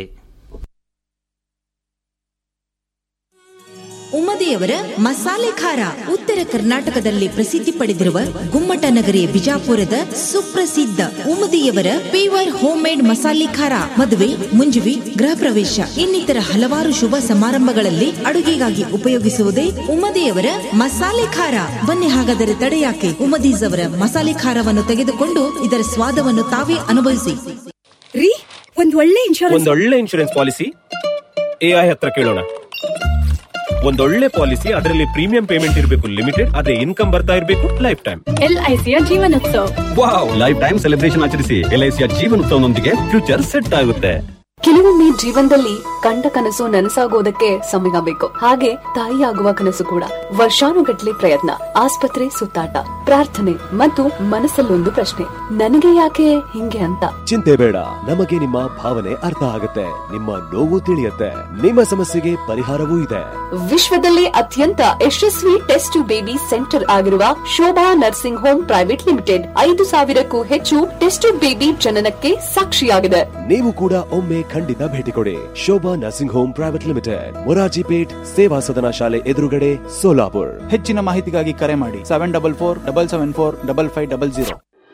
ಉಮ್ಮದಿಯವರ ಮಸಾಲೆ ಖಾರ ಉತ್ತರ ಕರ್ನಾಟಕದಲ್ಲಿ ಪ್ರಸಿದ್ಧಿ ಪಡೆದಿರುವ ಗುಮ್ಮಟ ನಗರಿ ಬಿಜಾಪುರದ ಸುಪ್ರಸಿದ್ಧ ಉಮ್ಮದಿಯವರ ಪೇವರ್ ಹೋಮ್ ಮೇಡ್ ಮಸಾಲೆ ಖಾರ ಮದುವೆ ಮುಂಜುವಿ ಗೃಹ ಪ್ರವೇಶ ಇನ್ನಿತರ ಹಲವಾರು ಶುಭ ಸಮಾರಂಭಗಳಲ್ಲಿ ಅಡುಗೆಗಾಗಿ ಉಪಯೋಗಿಸುವುದೇ ಉಮ್ಮದಿಯವರ ಮಸಾಲೆ ಖಾರ ಬನ್ನಿ ಹಾಗಾದರೆ ತಡೆಯಾಕೆ ಉಮ್ಮದೀಸ್ ಅವರ ಮಸಾಲೆ ಖಾರವನ್ನು ತೆಗೆದುಕೊಂಡು ಇದರ ಸ್ವಾದವನ್ನು ತಾವೇ ಅನುಭವಿಸಿ ರೀ ಒಂದ್ ಒಳ್ಳೆ ಇನ್ಶೂರೆನ್ಸ್ ಒಂದೊಳ್ಳೆ ಇನ್ಶೂರೆನ್ಸ್ ಪಾಲಿಸಿ ಎಐ ಹತ್ರ ಕೇಳೋಣ ಒಂದೊಳ್ಳೆ ಪಾಲಿಸಿ ಅದರಲ್ಲಿ ಪ್ರೀಮಿಯಂ ಪೇಮೆಂಟ್ ಇರಬೇಕು ಲಿಮಿಟೆಡ್ ಅದೇ ಇನ್ಕಮ್ ಬರ್ತಾ ಇರಬೇಕು ಲೈಫ್ ಟೈಮ್ ಎಲ್ಐಸಿಯ ಜೀವನೋತ್ಸವ ವಾವ್ ಲೈಫ್ ಟೈಮ್ ಸೆಲೆಬ್ರೇಷನ್ ಆಚರಿಸಿ ಎಲ್ಐಸಿಯ ಜೀವನೋತ್ಸವನೊಂದಿಗೆ ಫ್ಯೂಚರ್ ಸೆಟ್ ಆಗುತ್ತೆ ಕೆಲವೊಮ್ಮೆ ಜೀವನದಲ್ಲಿ ಕಂಡ ಕನಸು ನನಸಾಗೋದಕ್ಕೆ ಸಮಯ ಬೇಕು ಹಾಗೆ ತಾಯಿಯಾಗುವ ಕನಸು ಕೂಡ ವರ್ಷಾನುಗಟ್ಲೆ ಪ್ರಯತ್ನ ಆಸ್ಪತ್ರೆ ಸುತ್ತಾಟ ಪ್ರಾರ್ಥನೆ ಮತ್ತು ಮನಸ್ಸಲ್ಲೊಂದು ಪ್ರಶ್ನೆ ನನಗೆ ಯಾಕೆ ಹಿಂಗೆ ಅಂತ ಚಿಂತೆ ಬೇಡ ನಮಗೆ ನಿಮ್ಮ ಭಾವನೆ ಅರ್ಥ ಆಗುತ್ತೆ ನಿಮ್ಮ ನೋವು ತಿಳಿಯುತ್ತೆ ನಿಮ್ಮ ಸಮಸ್ಯೆಗೆ ಪರಿಹಾರವೂ ಇದೆ ವಿಶ್ವದಲ್ಲೇ ಅತ್ಯಂತ ಯಶಸ್ವಿ ಟೆಸ್ಟ್ ಟು ಬೇಬಿ ಸೆಂಟರ್ ಆಗಿರುವ Shobha nursing home private limited ಐದು ಸಾವಿರಕ್ಕೂ ಹೆಚ್ಚು ಟೆಸ್ಟ್ ಟು ಬೇಬಿ ಜನನಕ್ಕೆ ಸಾಕ್ಷಿಯಾಗಿದೆ ನೀವು ಕೂಡ ಒಮ್ಮೆ ಖಂಡಿತ ಭೇಟಿ ಕೊಡಿ Shobha nursing home private limited Morarji Peth Seva Sadan ಶಾಲೆ ಎದುರುಗಡೆ ಸೋಲಾಪುರ್ ಹೆಚ್ಚಿನ ಮಾಹಿತಿಗಾಗಿ ಕರೆ ಮಾಡಿ seven double four double seven four double five double zero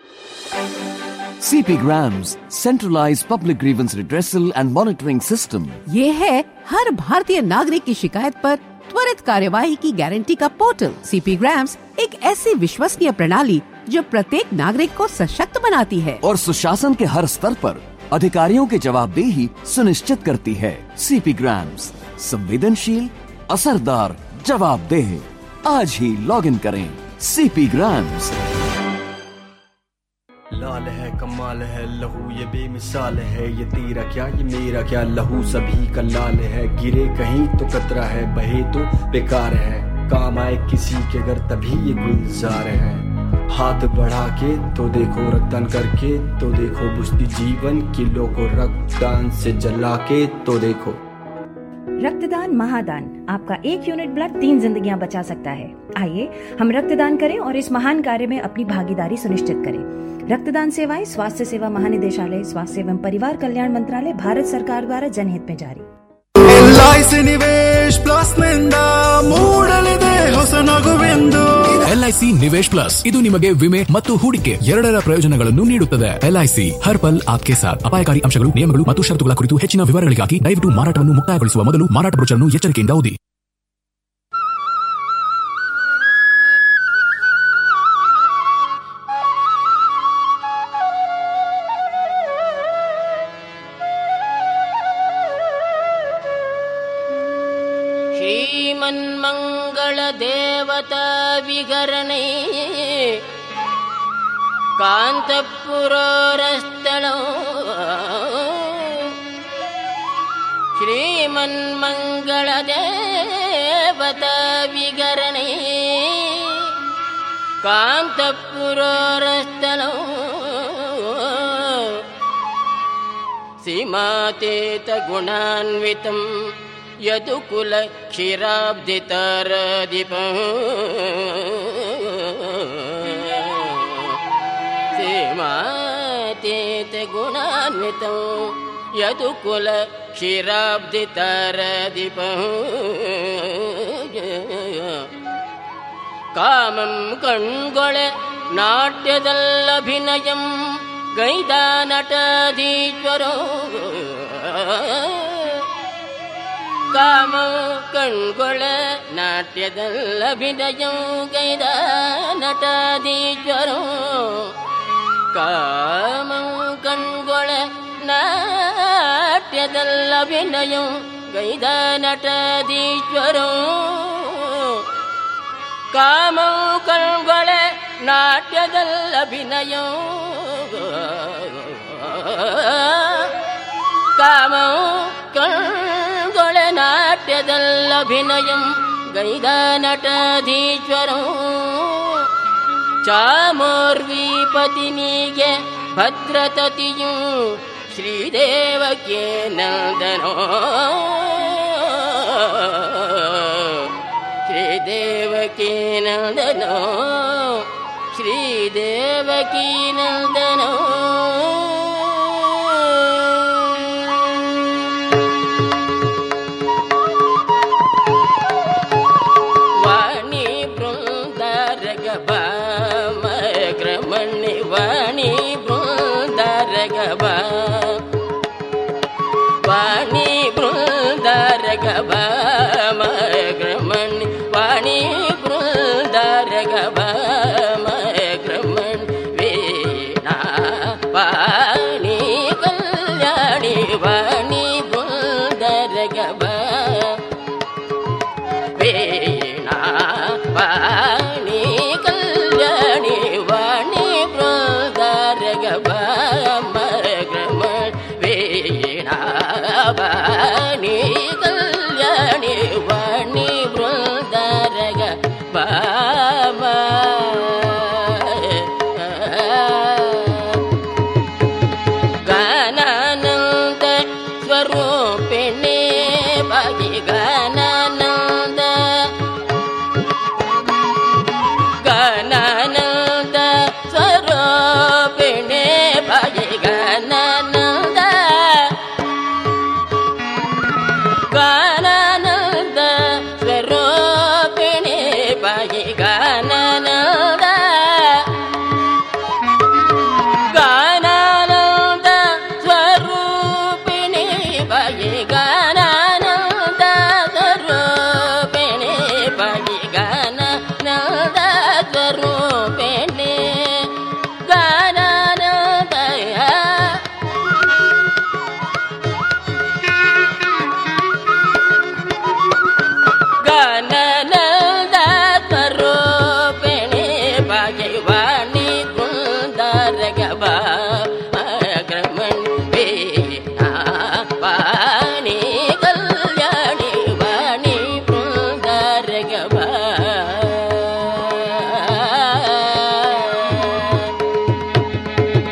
CP Grams, centralized public grievance redressal and monitoring system. ये है हर भारतीय नागरिक की शिकायत पर त्वरित कार्यवाही की गारंटी का पोर्टल सीपी ग्राम्स एक ऐसी विश्वसनीय प्रणाली जो प्रत्येक नागरिक को सशक्त बनाती है और सुशासन के हर स्तर पर अधिकारियों की जवाबदेही सुनिश्चित करती है सीपी ग्राम्स संवेदनशील असरदार जवाबदेह आज ही लॉग इन करें सीपी ग्राम्स लाल है कमाल है लहू ये बेमिसाल है ये तेरा क्या ये मेरा क्या लहू सभी का लाल है गिरे कहीं तो कतरा है बहे तो बेकार है काम आए किसी के घर तभी ये गुलजार है हाथ बढ़ा के तो देखो रक्तदान करके तो देखो बुझती जीवन किलो को रक्तदान से जला के तो देखो रक्तदान महादान आपका एक यूनिट ब्लड तीन जिंदगियां बचा सकता है आइए हम रक्तदान करें और इस महान कार्य में अपनी भागीदारी सुनिश्चित करें रक्तदान सेवाएं स्वास्थ्य सेवा महानिदेशालय स्वास्थ्य एवं परिवार कल्याण मंत्रालय भारत सरकार द्वारा जनहित में जारी ಎಲ್ಐಸಿ ನಿವೇಶ್ ಪ್ಲಸ್ ನಿಂದ ಮೂಡಲಿದೆ ಹೊಸ ನಗುವೆಂದು ಎಲ್ಐಸಿ ನಿವೇಶ್ ಪ್ಲಸ್ ಇದು ನಿಮಗೆ ವಿಮೆ ಮತ್ತು ಹೂಡಿಕೆ ಎರಡರ ಪ್ರಯೋಜನಗಳನ್ನು ನೀಡುತ್ತದೆ ಎಲ್ಐಸಿ ಹರ್ ಪಲ್ ಆಪ್ಕೆ ಸಾಥ್ ಅಪಾಯಕಾರಿ ಅಂಶಗಳು ನಿಯಮಗಳು ಮತ್ತು ಷರತ್ತುಗಳ ಕುರಿತು ಹೆಚ್ಚಿನ ವಿವರಗಳಿಗಾಗಿ ದಯವಿಟ್ಟು ಮಾರಾಟವನ್ನು ಮುಕ್ತಾಯಗೊಳಿಸುವ ಮೊದಲು ಮಾರಾಟ ಬ್ರೋಚರ್ನ್ನು ಎಚ್ಚರಿಕೆಯಿಂದ ಓದಿ श्रीमन्मङ्गलदेवता विहरणे कान्तपुरोरस्थलो श्रीमन्मङ्गलदेवता विहरणे कान्तपुरोरस्थलो सीमातीतगुणान्वितम् यदुकुल क्षीराब्धितरदिप सीमातीत गुणान्वितं यदुकुल क्षीराब्धितरदिप ಕಾಮಂ ಕಣ್ಗೊಳೆ ನಾಟ್ಯದಲ್ಲಭಿನಯಂ ಗೈದ ನಟದೀಶ್ವರೋ ಕಾಮ ಕಣ್ಗೊಳ ನಾಟ್ಯದಲ್ಲಭಿನಯಂ ಗೈದ ನಟದೀಶ್ವರೋ ಕಾಮ ಕಣ್ಗೊಳ ನಾಟ್ಯದಲ್ಲಭಿನಯಂ ಗೈದ ನಟದೀಶ್ವರೋ ಕಾಮ ಕಣ್ಗೊಳ ನಾಟ್ಯದಲ್ಲಭಿನಯಂ ಕಾಮ ಕಣ್ಗೊಳ ನಾಟ್ಯದಲ್ಲಭಿನಯಂ ಗೈದ ನಟಧೀಶ್ವರೋ ಚಾಮೋರ್ವೀಪತಿನಿಗೆ ಭದ್ರತತಿಯು ಶ್ರೀದೇವಕ್ಕೆ ನಂದನೋ ಶ್ರೀದೇವಕಿ ನಂದನೋ ಶ್ರೀದೇವಕಿ ನಂದನೋ ವಾಣಿ ಬೃಂದರಗ ಭಾಮಗ್ರಮಣಿ ವಾಣಿ ಬೃಂದರಗ ಭಾ ವಾಣಿ ಬೃಂದರಗ ಭಾಮಗ್ರಮಣಿ ವಾಣಿ ಬೃಂದರಗ ಭಾಮಗ್ರಮಣಿ ವೀಣಾ ವಾಣಿ ಕಲ್ಯಾಣಿ ವಾಣಿ ಬೃಂದರಗ ಭಾ ವೀಣಾ ವಾಣಿ ಕಲ್ಯಾಣಿ ವಾಣಿ ಬೃಂದರಗ ಭಾಮಗ್ರಮಣಿ ವೀಣಾ ವಾಣಿ ಕಲ್ಯಾಣಿ ವಾಣಿ ಬೃಂದರಗ ಭಾಮ ಗಾನಾನಂದ ಸ್ವರೂಪಿಣಿ ಬಾಗಿ ಗಾನಾನಂದ ಗಾನಾನಂದ ಸ್ವರೂಪಿಣಿ ಬಾಗಿ ಗಾನಾನಂದ ಗಾನಾನಂದ ಸ್ವರೂಪಿಣಿ ಬಾಗಿ ಗಾನಾನಂದ ಗಾನಾನಂದ ಸ್ವರೂಪಿಣಿ ಬಾಗಿ ಗಾನಾನಂದ ಸ್ವರೂಪಿಣಿ ಬಾಗಿ ಗಾನಾನಂದ ಸ್ವರೂಪಿಣಿ ಗಾನಾನಂದ ಗಾನನ